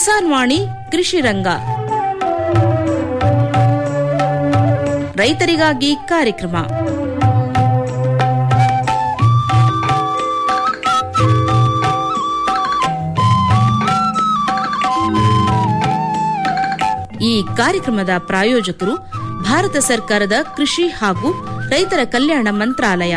ಕಿಸಾನ್ ವಾಣಿ ಕೃಷಿ ರಂಗ ರೈತರಿಗಾಗಿ ಕಾರ್ಯಕ್ರಮ ಈ ಕಾರ್ಯಕ್ರಮದ ಪ್ರಾಯೋಜಕರು ಭಾರತ ಸರ್ಕಾರದ ಕೃಷಿ ಹಾಗೂ ರೈತರ ಕಲ್ಯಾಣ ಮಂತ್ರಾಲಯ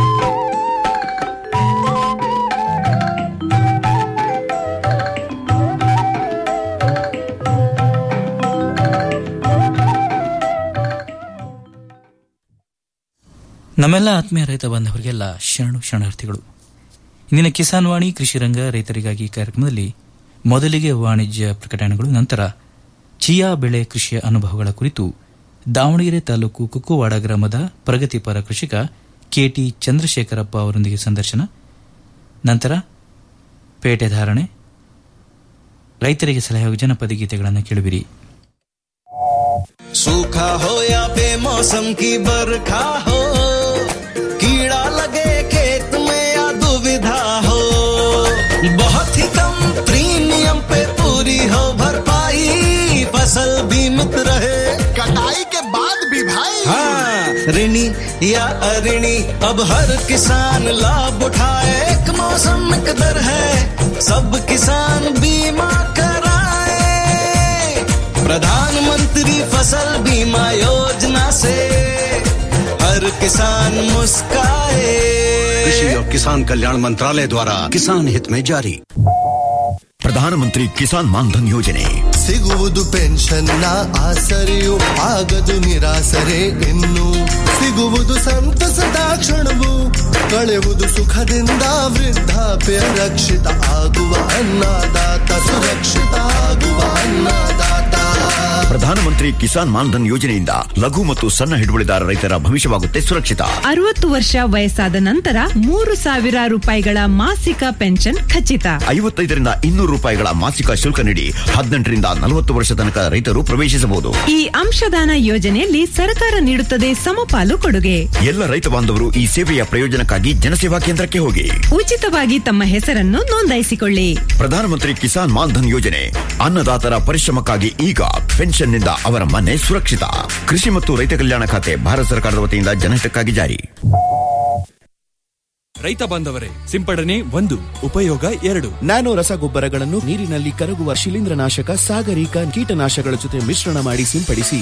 ನಮ್ಮೆಲ್ಲ ಆತ್ಮೀಯ ರೈತ ಬಾಂಧವರಿಗೆಲ್ಲ ಶರಣು ಶರಣಾರ್ಥಿಗಳು ಇಂದಿನ ಕಿಸಾನ್ ವಾಣಿ ಕೃಷಿ ರಂಗ ರೈತರಿಗಾಗಿ ಕಾರ್ಯಕ್ರಮದಲ್ಲಿ ಮೊದಲಿಗೆ ವಾಣಿಜ್ಯ ಪ್ರಕಟಣೆಗಳು ನಂತರ ಚಿಯಾ ಬೆಳೆ ಕೃಷಿಯ ಅನುಭವಗಳ ಕುರಿತು ದಾವಣಗೆರೆ ತಾಲೂಕು ಕುಕ್ಕುವಾಡ ಗ್ರಾಮದ ಪ್ರಗತಿಪರ ಕೃಷಿಕ ಕೆಟಿ ಚಂದ್ರಶೇಖರಪ್ಪ ಅವರೊಂದಿಗೆ ಸಂದರ್ಶನ ನಂತರ ಪೇಟೆ ಧಾರಣೆ ರೈತರಿಗೆ ಸಲಹೆ ಹಾಗೂ ಜನಪದ ಗೀತೆಗಳನ್ನು ಕೇಳುವಿರಿ सूखा हो या बेमौसम की बरखा हो कीड़ा लगे खेत में या दुविधा हो बहुत ही कम प्रीमियम पे पूरी हो भरपाई फसल बीमित रहे कटाई के बाद भी भाई हाँ ऋणी या अऋणी अब हर किसान लाभ उठाए एक मौसम एक दर है सब किसान बीमा कराए प्रधानमंत्री फसल बीमा योजना से हर किसान मुस्काए कृषि और किसान कल्याण मंत्रालय द्वारा किसान हित में जारी ಪ್ರಧಾನಮಂತ್ರಿ ಕಿಸಾನ್ ಮಾನ್ಧನ್ ಯೋಜನೆ ಸಿಗುವುದು ಪೆನ್ಷನ್ನ ಆಸರೆಯು ಆಗದು ನಿರಾಸರೆ ಇನ್ನು ಸಿಗುವುದು ಸಂತಸದ ಕ್ಷಣವು ಕಳೆವುದು ಸುಖದಿಂದ ವೃದ್ಧಾಪ್ಯ ರಕ್ಷಿತ ಆಗುವ ಅನ್ನದಾತ ಸುರಕ್ಷಿತ ಆಗುವ ಅನ್ನದಾತ ಪ್ರಧಾನಮಂತ್ರಿ ಕಿಸಾನ್ ಮಾನ್ಧನ್ ಯೋಜನೆಯಿಂದ ಲಘು ಮತ್ತು ಸಣ್ಣ ಹಿಡುವಳಿದಾರ ರೈತರ ಭವಿಷ್ಯವಾಗುತ್ತೆ ಸುರಕ್ಷಿತ ಅರವತ್ತು ವರ್ಷ ವಯಸ್ಸಾದ ನಂತರ ಮೂರು ಸಾವಿರ ರೂಪಾಯಿಗಳ ಮಾಸಿಕ ಪೆನ್ಷನ್ ಖಚಿತ ಐವತ್ತೈದರಿಂದ ಇನ್ನೂರು ರೂಪಾಯಿಗಳ ಮಾಸಿಕ ಶುಲ್ಕ ನೀಡಿ ಹದಿನೆಂಟರಿಂದ ನಲವತ್ತು ವರ್ಷ ತನಕ ರೈತರು ಪ್ರವೇಶಿಸಬಹುದು ಈ ಅಂಶದಾನ ಯೋಜನೆಯಲ್ಲಿ ಸರ್ಕಾರ ನೀಡುತ್ತದೆ ಸಮಪಾಲು ಕೊಡುಗೆ ಎಲ್ಲ ರೈತ ಬಾಂಧವರು ಈ ಸೇವೆಯ ಪ್ರಯೋಜನಕ್ಕಾಗಿ ಜನಸೇವಾ ಕೇಂದ್ರಕ್ಕೆ ಹೋಗಿ ಉಚಿತವಾಗಿ ತಮ್ಮ ಹೆಸರನ್ನು ನೋಂದಾಯಿಸಿಕೊಳ್ಳಿ ಪ್ರಧಾನಮಂತ್ರಿ ಕಿಸಾನ್ ಮಾನ್ಧನ್ ಯೋಜನೆ ಅನ್ನದಾತರ ಪರಿಶ್ರಮಕ್ಕಾಗಿ ಈಗ ಪೆನ್ಷನ್ನಿಂದ ಅವರ ಮನೆ ಸುರಕ್ಷಿತ ಕೃಷಿ ಮತ್ತು ರೈತ ಕಲ್ಯಾಣ ಖಾತೆ ಭಾರತ ಸರ್ಕಾರದ ವತಿಯಿಂದ ಜನಹಿತಕ್ಕಾಗಿ ಜಾರಿ ರೈತ ಬಾಂಧವರೇ ಸಿಂಪಡಣೆ ಒಂದು ಉಪಯೋಗ ಎರಡು ನ್ಯಾನೋ ರಸಗೊಬ್ಬರಗಳನ್ನು ನೀರಿನಲ್ಲಿ ಕರಗುವ ಶಿಲೀಂಧ್ರನಾಶಕ ಸಾಗರಿಕ ಕೀಟನಾಶಕಗಳ ಜೊತೆ ಮಿಶ್ರಣ ಮಾಡಿ ಸಿಂಪಡಿಸಿ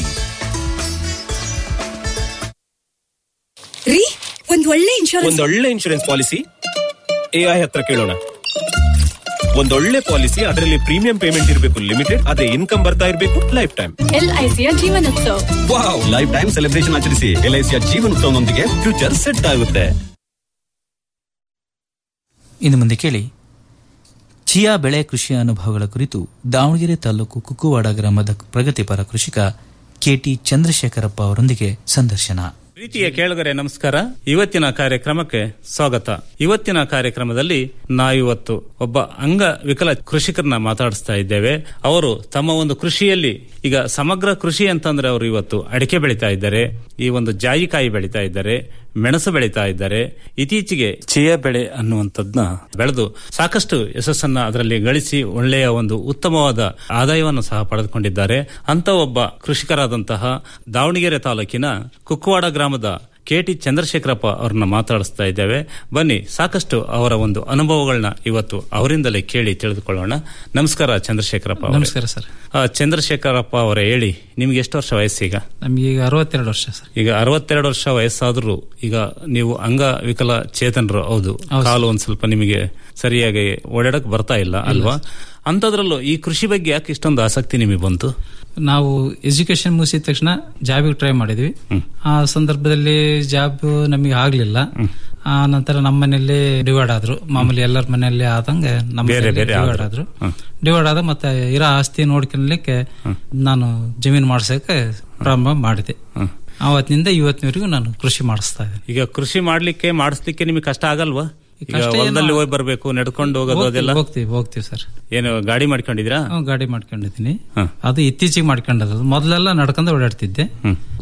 ರೀ ಒಂದ್ ಒಳ್ಳೆ ಇನ್ಶೂರೆನ್ಸ್ ಒಂದೊಳ್ಳೆ ಇನ್ಶೂರೆನ್ಸ್ ಪಾಲಿಸಿ ಎಐ ಹತ್ರ ಕೇಳೋಣ ಒಂದೊಳ್ಳೆ ಪಾಲಿಸಿ ಅದರಲ್ಲಿ ಪ್ರೀಮಿಯಂ ಪೇಮೆಂಟ್ ಇರಬೇಕು ಲಿಮಿಟೆಡ್ ಅದೇ ಇನ್ಕಮ್ ಬರ್ತಾ ಇರಬೇಕು ಲೈಫ್ ಟೈಮ್ ಎಲ್ಐಸಿಯ ಜೀವನೋತ್ಸವ ವಾವ್ ಲೈಫ್ ಟೈಮ್ ಸೆಲೆಬ್ರೇಷನ್ ಆಚರಿಸಿ ಎಲ್ಐಸಿಯ ಜೀವನೋತ್ಸವನೊಂದಿಗೆ ಫ್ಯೂಚರ್ ಸೆಟ್ ಆಗುತ್ತೆ ಇನ್ನು ಮುಂದೆ ಕೇಳಿ ಚಿಯಾ ಬೆಳೆ ಕೃಷಿಯ ಅನುಭವಗಳ ಕುರಿತು ದಾವಣಗೆರೆ ತಾಲೂಕು ಕುಕ್ಕುವಾಡ ಗ್ರಾಮದ ಪ್ರಗತಿಪರ ಕೃಷಿಕ ಕೆಟಿ ಚಂದ್ರಶೇಖರಪ್ಪ ಅವರೊಂದಿಗೆ ಸಂದರ್ಶನ ಪ್ರೀತಿಯ ಕೇಳುಗರೆ ನಮಸ್ಕಾರ ಇವತ್ತಿನ ಕಾರ್ಯಕ್ರಮಕ್ಕೆ ಸ್ವಾಗತ ಇವತ್ತಿನ ಕಾರ್ಯಕ್ರಮದಲ್ಲಿ ನಾವಿವತ್ತು ಒಬ್ಬ ಅಂಗವಿಕಲ ಕೃಷಿಕರನ್ನ ಮಾತಾಡಿಸ್ತಾ ಇದ್ದೇವೆ ಅವರು ತಮ್ಮ ಒಂದು ಕೃಷಿಯಲ್ಲಿ ಈಗ ಸಮಗ್ರ ಕೃಷಿ ಅಂತಂದ್ರೆ ಅವರು ಇವತ್ತು ಅಡಿಕೆ ಬೆಳೀತಾ ಇದ್ದಾರೆ ಈ ಒಂದು ಜಾಯಿಕಾಯಿ ಬೆಳೀತಾ ಇದ್ದಾರೆ ಮೆಣಸು ಬೆಳೀತಾ ಇದ್ದಾರೆ ಇತ್ತೀಚೆಗೆ ಚಿಯಾ ಬೆಳೆ ಅನ್ನುವಂಥದ್ನ ಬೆಳೆದು ಸಾಕಷ್ಟು ಯಶಸ್ಸನ್ನ ಅದರಲ್ಲಿ ಗಳಿಸಿ ಒಳ್ಳೆಯ ಒಂದು ಉತ್ತಮವಾದ ಆದಾಯವನ್ನು ಸಹ ಪಡೆದುಕೊಂಡಿದ್ದಾರೆ ಅಂತ ಒಬ್ಬ ಕೃಷಿಕರಾದಂತಹ ದಾವಣಗೆರೆ ತಾಲೂಕಿನ ಕುಕ್ಕವಾಡ ಗ್ರಾಮದ ಕೆಟಿ ಚಂದ್ರಶೇಖರಪ್ಪ ಅವ್ರನ್ನ ಮಾತಾಡಿಸ್ತಾ ಇದ್ದೇವೆ ಬನ್ನಿ ಸಾಕಷ್ಟು ಅವರ ಒಂದು ಅನುಭವಗಳನ್ನ ಇವತ್ತು ಅವರಿಂದಲೇ ಕೇಳಿ ತಿಳಿದುಕೊಳ್ಳೋಣ ನಮಸ್ಕಾರ ಚಂದ್ರಶೇಖರಪ್ಪ ಅವರೇ. ನಮಸ್ಕಾರ ಸರ್ ಆ, ಚಂದ್ರಶೇಖರಪ್ಪ ಅವರೇ ಹೇಳಿ ನಿಮ್ಗೆ ಎಷ್ಟು ವರ್ಷ ವಯಸ್ಸೀಗ ನಮ್ಗೆ ಈಗ ಅರವತ್ತೆರಡು ವರ್ಷ ಸರ್ ಈಗ ಅರವತ್ತೆರಡು ವರ್ಷ ವಯಸ್ಸಾದ್ರೂ ಈಗ ನೀವು ಅಂಗವಿಕಲ ಚೇತನರು ಹೌದು ಹೌದು. ಕಾಲು ಒಂದ್ ಸ್ವಲ್ಪ ನಿಮಗೆ ಸರಿಯಾಗಿ ಓಡಾಡಕ್ ಬರ್ತಾ ಇಲ್ಲ ಅಲ್ವಾ ಅಂತದ್ರಲ್ಲೂ ಈ ಕೃಷಿ ಬಗ್ಗೆ ಯಾಕೆ ಇಷ್ಟೊಂದು ಆಸಕ್ತಿ ನಿಮಗೆ ಬಂತು ನಾವು ಎಜುಕೇಶನ್ ಮುಗಿಸಿದ ತಕ್ಷಣ ಜಾಬಿಗೆ ಟ್ರೈ ಮಾಡಿದ್ವಿ ಆ ಸಂದರ್ಭದಲ್ಲಿ ಜಾಬ್ ನಮಗೆ ಆಗ್ಲಿಲ್ಲ ಆ ನಂತರ ನಮ್ಮ ಮನೆಯಲ್ಲಿ ಡಿವೈಡ್ ಆದ್ರು ಮಾಮೂಲಿ ಎಲ್ಲರ ಮನೆಯಲ್ಲಿ ಆದಂಗೆ ನಮ್ಮ ಬೇರೆ ಬೇರೆ ಡಿವೈಡ್ ಆದ್ರು. ಆದ್ರು ಡಿವೈಡ್ ಆದ ಮತ್ತೆ ಇರೋ ಆಸ್ತಿ ನೋಡ್ಕೊಳ್ಲಿಕ್ಕೆ ನಾನು ಜಮೀನು ಮಾಡ್ಸಕ್ಕೆ ಪ್ರಾರಂಭ ಮಾಡಿದೆ ಅವತ್ತಿನಿಂದ ಇವತ್ತಿನವರೆಗೂ ನಾನು ಕೃಷಿ ಮಾಡಿಸ್ತಾ ಇದ್ದೇನೆ ಈಗ ಕೃಷಿ ಮಾಡ್ಲಿಕ್ಕೆ ಮಾಡಿಸ್ಲಿಕ್ಕೆ ನಿಮಗೆ ಕಷ್ಟ ಆಗಲ್ವಾ ಈಗ ಕಷ್ಟ ಏನು- ಹೊಲದಲ್ಲಿ ಹೋಗಿ ಬರ್ಬೇಕು ನಡ್ಕೊಂಡು ಹೋಗೋದು ಹೋಗ್ತೀವಿ, ಅದೆಲ್ಲ ಹೋಗ್ತೀವಿ ಹೋಗ್ತೀವಿ ಸರ್ ಏನು ಗಾಡಿ ಮಾಡ್ಕೊಂಡಿದ್ರಾ ಹ್ಮ್, ಗಾಡಿ ಮಾಡ್ಕೊಂಡಿದ್ದೀನಿ ಅದು ಇತ್ತೀಚೆಗೆ ಮಾಡ್ಕೊಂಡದ್ದು ಮೊದಲೆಲ್ಲ ನಡ್ಕೊಂಡು ಓಡಾಡ್ತಿದ್ದೆ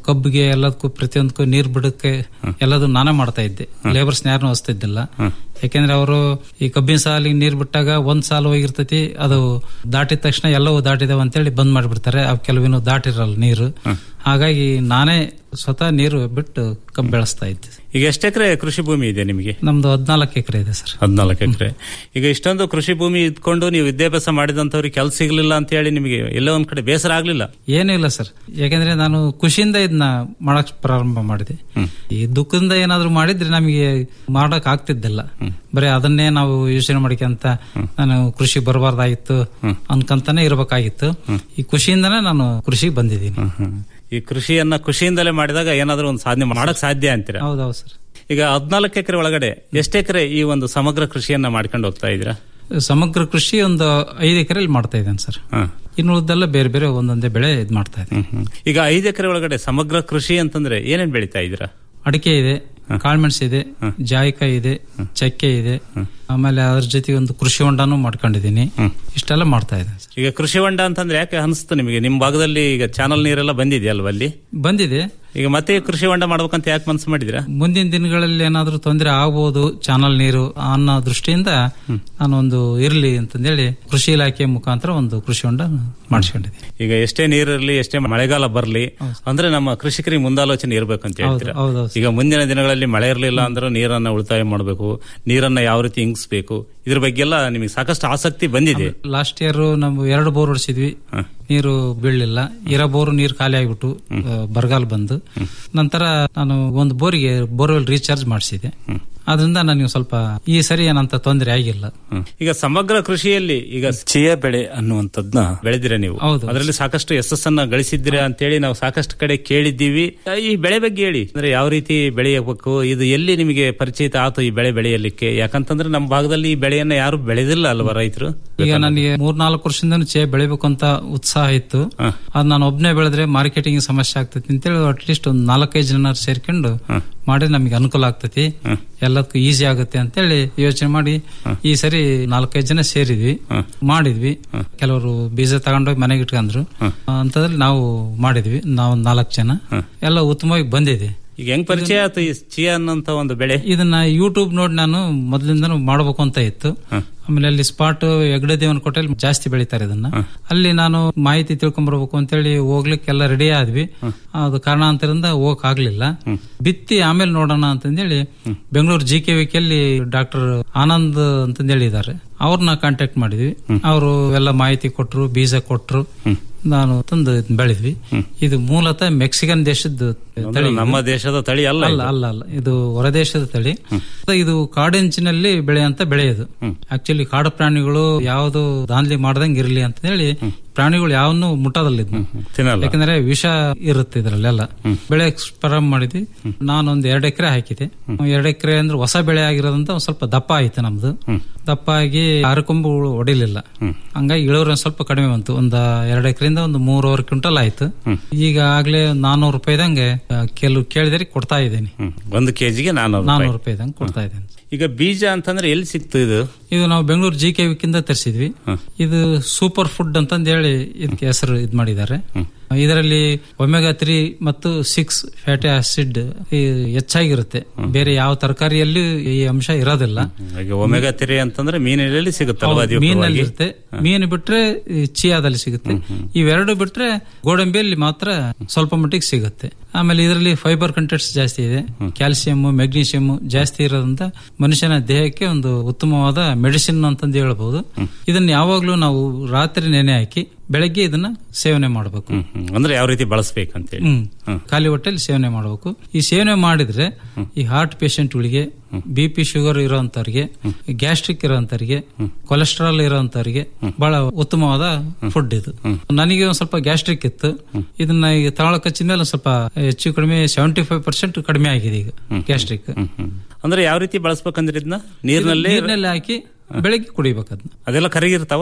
ಕಬ್ಬಿಗೆ ಎಲ್ಲದಕ್ಕೂ ಪ್ರತಿಯೊಂದಕ್ಕೂ ನೀರ್ ಬಿಡಕ್ಕೆ ಎಲ್ಲದೂ ನಾನೇ ಮಾಡ್ತಾ ಇದ್ದೆ ಲೇಬರ್ಸ್ ಯಾರನ್ನೂ ಹಸ್ತಿದ್ದಿಲ್ಲ ಯಾಕೆಂದ್ರೆ ಅವರು ಈ ಕಬ್ಬಿನ ಸಾಲಿಗೆ ನೀರ್ ಬಿಟ್ಟಾಗ ಒಂದ್ ಸಾಲು ಹೋಗಿರ್ತೈತಿ ಅದು ದಾಟಿದ ತಕ್ಷಣ ಎಲ್ಲವೂ ದಾಟಿದಾವ ಅಂತೇಳಿ ಬಂದ್ ಮಾಡಿಬಿಡ್ತಾರೆ ಅವ್ ಕೆಲವಿನೂ ದಾಟಿರಲ್ಲ ನೀರು ಹಾಗಾಗಿ ನಾನೇ ಸ್ವತಃ ನೀರು ಬಿಟ್ಟು ಕಬ್ಬು ಬೆಳೆಸ್ತಾ ಇದ್ದೆ ಈಗ ಎಷ್ಟು ಎಕರೆ ಕೃಷಿ ಭೂಮಿ ಇದೆ ನಿಮಗೆ ನಮ್ದು ಹದಿನಾಲ್ಕು ಎಕರೆ ಇದೆ ಸರ್ ಹದಿನಾಲ್ಕು ಎಕರೆ ಈಗ ಇಷ್ಟೊಂದು ಕೃಷಿ ಭೂಮಿ ಇದ್ಕೊಂಡು ನೀವು ವಿದ್ಯಾಭ್ಯಾಸ ಮಾಡಿದಂತವ್ರಿಗೆ ಕೆಲಸ ಸಿಗ್ಲಿಲ್ಲ ಅಂತ ಹೇಳಿ ನಿಮಗೆ ಎಲ್ಲೋ ಒಂದ್ ಕಡೆ ಬೇಸರ ಆಗ್ಲಿಲ್ಲ ಏನೂ ಇಲ್ಲ ಸರ್ ಯಾಕಂದ್ರೆ ನಾನು ಖುಷಿಯಿಂದ ಇದನ್ನ ಮಾಡಕ್ ಪ್ರಾರಂಭ ಮಾಡಿದೆ ಈ ದುಃಖದಿಂದ ಏನಾದ್ರು ಮಾಡಿದ್ರೆ ನಮಗೆ ಮಾಡಕ್ ಆಗ್ತಿದ್ದಿಲ್ಲ ಬರೀ ಅದನ್ನೇ ನಾವು ಯೋಚನೆ ಮಾಡ್ಕೊಂತ ನಾನು ಕೃಷಿ ಬರಬಾರ್ದಾಗಿತ್ತು ಅನ್ಕಂತಾನೆ ಇರ್ಬೇಕಾಗಿತ್ತು ಈ ಖುಷಿಯಿಂದನೇ ನಾನು ಕೃಷಿಗೆ ಬಂದಿದ್ದೀನಿ ಈ ಕೃಷಿಯನ್ನ ಖುಷಿಯಿಂದಲೇ ಮಾಡಿದಾಗ ಏನಾದ್ರೂ ಒಂದು ಸಾಧನೆ ಮಾಡಕ್ ಸಾಧ್ಯ ಅಂತೀರಾ ಹೌದೌದು ಸರ್ ಈಗ ಹದಿನಾಲ್ಕು ಎಕರೆ ಒಳಗಡೆ ಎಷ್ಟು ಎಕರೆ ಈ ಒಂದು ಸಮಗ್ರ ಕೃಷಿಯನ್ನ ಮಾಡ್ಕೊಂಡು ಹೋಗ್ತಾ ಇದ್ದೀರಾ ಸಮಗ್ರ ಕೃಷಿ ಒಂದು ಐದು ಎಕರೆಯಲ್ಲಿ ಮಾಡ್ತಾ ಇದ್ದೇನೆ ಸರ್ ಇನ್ನು ಉಳಿದೆಲ್ಲ ಬೇರೆ ಬೇರೆ ಒಂದೊಂದೇ ಬೆಳೆ ಇದ್ ಮಾಡ್ತಾ ಇದ್ದೀನಿ ಈಗ ಐದು ಎಕರೆ ಒಳಗಡೆ ಸಮಗ್ರ ಕೃಷಿ ಅಂತಂದ್ರೆ ಏನೇನ್ ಬೆಳಿತಾ ಇದ್ದೀರಾ ಅಡಿಕೆ ಇದೆ ಕಾಳ್ಮೆಣಸು ಇದೆ ಜಾಯಿಕಾಯಿ ಇದೆ ಚಕ್ಕೆ ಇದೆ ಆಮೇಲೆ ಅದ್ರ ಜೊತೆಗೆ ಒಂದು ಕೃಷಿ ಹೊಂಡನೂ ಮಾಡ್ಕೊಂಡಿದ್ದೀನಿ ಇಷ್ಟೆಲ್ಲ ಮಾಡ್ತಾ ಇದ್ದೇನೆ ಸರ್. ಈಗ ಕೃಷಿ ಹೊಂಡ ಅಂತಂದ್ರೆ ಯಾಕೆ ಅನಿಸ್ತು ನಿಮಗೆ ನಿಮ್ ಭಾಗದಲ್ಲಿ ಈಗ ಚಾನಲ್ ನೀರೆಲ್ಲ ಬಂದಿದೆಯಲ್ವ ಅಲ್ಲಿ ಬಂದಿದೆ ಈಗ ಮತ್ತೆ ಕೃಷಿ ಹೊಂಡ ಮಾಡ್ಬೇಕಂತ ಯಾಕೆ ಮನಸ್ಸು ಮಾಡಿದಿರಾ ಮುಂದಿನ ದಿನಗಳಲ್ಲಿ ಏನಾದ್ರೂ ತೊಂದರೆ ಆಗ್ಬೋದು ಚಾನಲ್ ನೀರು ಅನ್ನೋ ದೃಷ್ಟಿಯಿಂದ ನಾನು ಒಂದು ಇರ್ಲಿ ಅಂತಂದೇಳಿ ಕೃಷಿ ಇಲಾಖೆ ಮುಖಾಂತರ ಒಂದು ಕೃಷಿ ಹೊಂಡ ಮಾಡಿಸ್ಕೊಂಡಿದ್ದೀನಿ ಈಗ ಎಷ್ಟೇ ನೀರಿರಲಿ ಎಷ್ಟೇ ಮಳೆಗಾಲ ಬರ್ಲಿ ಅಂದ್ರೆ ನಮ್ಮ ಕೃಷಿಕರಿಗೆ ಮುಂದಾಲೋಚನೆ ಇರ್ಬೇಕಂತ ಹೇಳ್ತೀರಾ ಹೌದು, ಹೌದು. ಈಗ ಮುಂದಿನ ದಿನಗಳಲ್ಲಿ ಮಳೆ ಇರಲಿಲ್ಲ ಅಂದ್ರೆ ನೀರನ್ನ ಉಳಿತಾಯ ಮಾಡಬೇಕು ನೀರನ್ನ ಯಾವ ರೀತಿ ಇಂಗಿಸ್ಬೇಕು ಇದ್ರ ಬಗ್ಗೆ ಎಲ್ಲ ನಿಮಗೆ ಸಾಕಷ್ಟು ಆಸಕ್ತಿ ಬಂದಿದೆ ಲಾಸ್ಟ್ ಇಯರ್ ನಾವು ಎರಡು ಬೋರ್ ಹೊಡಿಸಿದ್ವಿ ನೀರು ಬೀಳಲಿಲ್ಲ ಇರೋ ಬೋರ್ ನೀರು ಖಾಲಿ ಆಗಿಬಿಟ್ಟು ಬರಗಾಲ ಬಂದು ನಂತರ ನಾನು ಒಂದು ಬೋರಿಗೆ ಬೋರ್ವೆಲ್ ರೀಚಾರ್ಜ್ ಮಾಡಿಸಿದೆ ಅದರಿಂದ ನನಗೆ ಸ್ವಲ್ಪ ಈ ಸರಿ ಏನಂತ ತೊಂದರೆ ಆಗಿಲ್ಲ ಈಗ ಸಮಗ್ರ ಕೃಷಿಯಲ್ಲಿ ಈಗ ಚಿಯ ಬೆಳೆ ಅನ್ನುವಂಥದ್ನ ಬೆಳೆದಿರ ನೀವು ಹೌದು. ಅದರಲ್ಲಿ ಸಾಕಷ್ಟು ಯಶಸ್ಸನ್ನ ಗಳಿಸಿದ್ದೀರಾ ಅಂತೇಳಿ ನಾವು ಸಾಕಷ್ಟು ಕಡೆ ಕೇಳಿದ್ದೀವಿ ಈ ಬೆಳೆ ಬಗ್ಗೆ ಹೇಳಿ ಅಂದ್ರೆ ಯಾವ ರೀತಿ ಬೆಳೆಯಬೇಕು ಇದು ಎಲ್ಲಿ ನಿಮಗೆ ಪರಿಚಿತ ಆತು ಈ ಬೆಳೆ ಬೆಳೆಯಲಿಕ್ಕೆ ಯಾಕಂತಂದ್ರೆ ನಮ್ಮ ಭಾಗದಲ್ಲಿ ಈ ಬೆಳೆಯನ್ನ ಯಾರು ಬೆಳೆದಿಲ್ಲ ಅಲ್ವಾ ರೈತರು ಈಗ ನನಗೆ ಮೂರ್ನಾಲ್ಕು ವರ್ಷದಿಂದ ಚೇ ಬೆಳಿಬೇಕು ಅಂತ ಉತ್ಸಾಹ ಇತ್ತು ಅದ್ ನಾನು ಒಬ್ನೇ ಬೆಳೆದ್ರೆ ಮಾರ್ಕೆಟಿಂಗ್ ಸಮಸ್ಯೆ ಆಗ್ತೈತಿ ಅಂತೇಳಿ ಅಟ್ಲೀಸ್ಟ್ ಒಂದು ನಾಲ್ಕೈದು ಜನ ಸೇರ್ಕೊಂಡು ಮಾಡಿದ್ರೆ ನಮಗೆ ಅನುಕೂಲ ಆಗ್ತೈತಿ ಎಲ್ಲದಕ್ಕೂ ಈಸಿ ಆಗುತ್ತೆ ಅಂತೇಳಿ ಯೋಚನೆ ಮಾಡಿ ಈ ಸರಿ ನಾಲ್ಕೈದು ಜನ ಸೇರಿದ್ವಿ ಮಾಡಿದ್ವಿ ಕೆಲವರು ಬೀಜ ತಗೊಂಡೋಗಿ ಮನೆಗೆ ಇಟ್ಕೊಂಡ್ರು ಅಂತದ್ರಲ್ಲಿ ನಾವು ಮಾಡಿದ್ವಿ ನಾವು ನಾಲ್ಕು ಜನ ಎಲ್ಲ ಉತ್ತಮವಾಗಿ ಬಂದಿದೆ ಈಗ ಹೆಂಗ್ ಪರಿಚಯ ಆಯ್ತು ಈ ಚಿಯಾ ಅನ್ನೋಂತ ಒಂದು ಬೆಳೆ ಇದನ್ನ ಯೂಟ್ಯೂಬ್ ನೋಡಿ ನಾನು ಮೊದಲಿಂದನೂ ಮಾಡಬೇಕು ಅಂತ ಇತ್ತು ಆಮೇಲೆ ಅಲ್ಲಿ ಸ್ಪಾಟ್ ಹೆಗ್ಡೆ ದೇವನ ಕೋಟೆಲ್ ಜಾಸ್ತಿ ಬೆಳಿತಾರೆ ಇದನ್ನ ಅಲ್ಲಿ ನಾನು ಮಾಹಿತಿ ತಿಳ್ಕೊಂಡ್ಬರ್ಬೇಕು ಅಂತೇಳಿ ಹೋಗ್ಲಿಕ್ಕೆಲ್ಲ ರೆಡಿ ಆದ್ವಿ ಅದು ಕಾರಣಾಂತರದಿಂದ ಹೋಗಕ್ ಆಗ್ಲಿಲ್ಲ ಬಿತ್ತಿ ಆಮೇಲೆ ನೋಡೋಣ ಅಂತಂದೇಳಿ ಬೆಂಗಳೂರು ಜಿ ಕೆ ವಿಕೆಯಲ್ಲಿ ಡಾಕ್ಟರ್ ಆನಂದ್ ಅಂತಂದೇಳಿ ಇದ್ದಾರೆ ಅವ್ರನ್ನ ಕಾಂಟ್ಯಾಕ್ಟ್ ಮಾಡಿದ್ವಿ ಅವರು ಎಲ್ಲ ಮಾಹಿತಿ ಕೊಟ್ರು ಬೀಜ ಕೊಟ್ರು ನಾನು ತಂದು ಇದ್ನ ಬೆಳೆದ್ವಿ ಇದು ಮೂಲತಃ ಮೆಕ್ಸಿಕನ್ ದೇಶದ ತಳಿ ಇದು. ನಮ್ಮ ದೇಶದ ತಳಿ ಅಲ್ಲ ಅಲ್ಲ ಇದು. ಅಲ್ಲ ಅಲ್ಲ ಇದು ಹೊರದೇಶದ ತಳಿ ಇದು ಕಾಡೆಂಚಿನಲ್ಲಿ ಬೆಳೆಯಂತ ಬೆಳೆ ಇದು ಆಕ್ಚುಲಿ ಕಾಡು ಪ್ರಾಣಿಗಳು ಯಾವುದು ದಾಂಧಲಿ ಮಾಡ್ದಂಗೆ ಇರ್ಲಿ ಅಂತ ಹೇಳಿ ಪ್ರಾಣಿಗಳು ಯಾವನು ಮುಟ್ಟೋದಲ್ಲ ಇದು ತಿನ್ನಲ್ಲ. ಯಾಕಂದ್ರೆ ವಿಷ ಇರುತ್ತೆ ಇದ್ರಲ್ಲೆಲ್ಲ ಬೆಳೆ ಪ್ರಾರಂಭ ಮಾಡಿದ್ವಿ ನಾನು ಒಂದ್ ಎರಡು ಎಕರೆ ಹಾಕಿದೆ ಎರಡು ಎಕರೆ ಅಂದ್ರೆ ಹೊಸ ಬೆಳೆ ಆಗಿರೋದ್ರಿಂದ ಒಂದ್ ಸ್ವಲ್ಪ ದಪ್ಪ ಆಯ್ತು ನಮ್ದು ದಪ್ಪ ಆಗಿ ಆರು ಹೊಡಿಲಿಲ್ಲ ಹಂಗಾಗಿ ಇಳುವರಿ ಒಂದ್ ಸ್ವಲ್ಪ ಕಡಿಮೆ ಬಂತು ಒಂದ್ ಎರಡು ಎಕರೆಯಿಂದ ಒಂದು ಮೂರುವರೆ ಕ್ವಿಂಟಲ್ ಆಯ್ತು ಈಗ ಆಗ್ಲೇ ನಾನೂರು ರೂಪಾಯಿದಂಗೆ ಕೆಲವು ಕೇಳಿದರೆ ಕೊಡ್ತಾ ಇದ್ದೇನೆ ಒಂದು ಕೆಜಿಗೆ ನಾನು ನಾನೂರು ರೂಪಾಯಿದಂಗೆ ಕೊಡ್ತಾ ಇದ್ದೇನೆ ಈಗ ಬೀಜ ಅಂತಂದ್ರೆ ಎಲ್ಲಿ ಸಿಕ್ತು ಇದು ಇದು ನಾವು ಬೆಂಗಳೂರು ಜಿ ಕೆ ವಿಕ್ಕಿಂದ ತರಿಸಿದ್ವಿ ಇದು ಸೂಪರ್ ಫುಡ್ ಅಂತಂದು ಹೇಳಿ ಇದಕ್ಕೆ ಹೆಸರು ಇದು ಮಾಡಿದ್ದಾರೆ ಇದರಲ್ಲಿ ಒಮೆಗಾ ತ್ರೀ ಮತ್ತು ಸಿಕ್ಸ್ ಫ್ಯಾಟಿ ಆಸಿಡ್ ಹೆಚ್ಚಾಗಿರುತ್ತೆ ಬೇರೆ ಯಾವ ತರಕಾರಿಯಲ್ಲಿ ಈ ಅಂಶ ಇರೋದಿಲ್ಲ ಈಗ ಒಮೆಗಾ ತಿರಿ ಅಂತಂದ್ರೆ ಮೀನಿನಲ್ಲಿ ಸಿಗುತ್ತಲ್ವಾ ಹೌದು, ಮೀನಲ್ಲಿ ಇರುತ್ತೆ ಮೀನು ಬಿಟ್ರೆ ಈ ಚಿಯಾದಲ್ಲಿ ಸಿಗುತ್ತೆ ಇವೆರಡು ಬಿಟ್ರೆ ಗೋಡಂಬಿಯಲ್ಲಿ ಮಾತ್ರ ಸ್ವಲ್ಪ ಮಟ್ಟಿಗೆ ಸಿಗುತ್ತೆ ಆಮೇಲೆ ಇದರಲ್ಲಿ ಫೈಬರ್ ಕಂಟೆಂಟ್ಸ್ ಜಾಸ್ತಿ ಇದೆ ಕ್ಯಾಲ್ಸಿಯಂ ಮೆಗ್ನೀಷಿಯಂ ಜಾಸ್ತಿ ಇರೋದ್ರಿಂದ ಮನುಷ್ಯನ ದೇಹಕ್ಕೆ ಒಂದು ಉತ್ತಮವಾದ ಮೆಡಿಸಿನ್ ಅಂತಂದು ಹೇಳ್ಬಹುದು ಇದನ್ನ ಯಾವಾಗ್ಲೂ ನಾವು ರಾತ್ರಿ ನೆನೆ ಹಾಕಿ ಬೆಳಗ್ಗೆ ಇದನ್ನ ಸೇವನೆ ಮಾಡಬೇಕು ಅಂದ್ರೆ ಯಾವ ರೀತಿ ಬಳಸ್ಬೇಕಂತೇಳಿ ಹ್ಮ್ ಖಾಲಿ ಹೊಟ್ಟೆಲಿ ಸೇವನೆ ಮಾಡಬೇಕು ಈ ಸೇವನೆ ಮಾಡಿದ್ರೆ ಈ ಹಾರ್ಟ್ ಪೇಷಂಟ್ಗಳಿಗೆ ಬಿ ಪಿ ಶುಗರ್ ಇರೋಂತವ್ರಿಗೆ ಗ್ಯಾಸ್ಟ್ರಿಕ್ ಇರೋಂತವ್ರಿಗೆ ಕೊಲೆಸ್ಟ್ರಾಲ್ ಇರೋಂತವ್ರಿಗೆ ಬಹಳ ಉತ್ತಮವಾದ ಫುಡ್ ಇದು ನನಗೆ ಒಂದ್ ಸ್ವಲ್ಪ ಗ್ಯಾಸ್ಟ್ರಿಕ್ ಇತ್ತು ಇದನ್ನ ಈಗ ತಗೊಳಕ್ ಹಚ್ಚಿದ ಮೇಲೆ ಒಂದ್ ಸ್ವಲ್ಪ ಹೆಚ್ಚು ಕಡಿಮೆ ಸೆವೆಂಟಿ ಫೈವ್ ಪರ್ಸೆಂಟ್ ಕಡಿಮೆ ಆಗಿದೆ ಈಗ ಗ್ಯಾಸ್ಟ್ರಿಕ್ ಅಂದ್ರೆ ಯಾವ ರೀತಿ ಬಳಸ್ಬೇಕಂದ್ರೆ ಇದನ್ನ ನೀರಿನಲ್ಲಿ ನೀರಿನಲ್ಲಿ ಹಾಕಿ ಬೆಳಗ್ಗೆ ಕುಡಿಬೇಕು ಅದನ್ನ ಅದೆಲ್ಲ ಕರಗಿರ್ತಾವ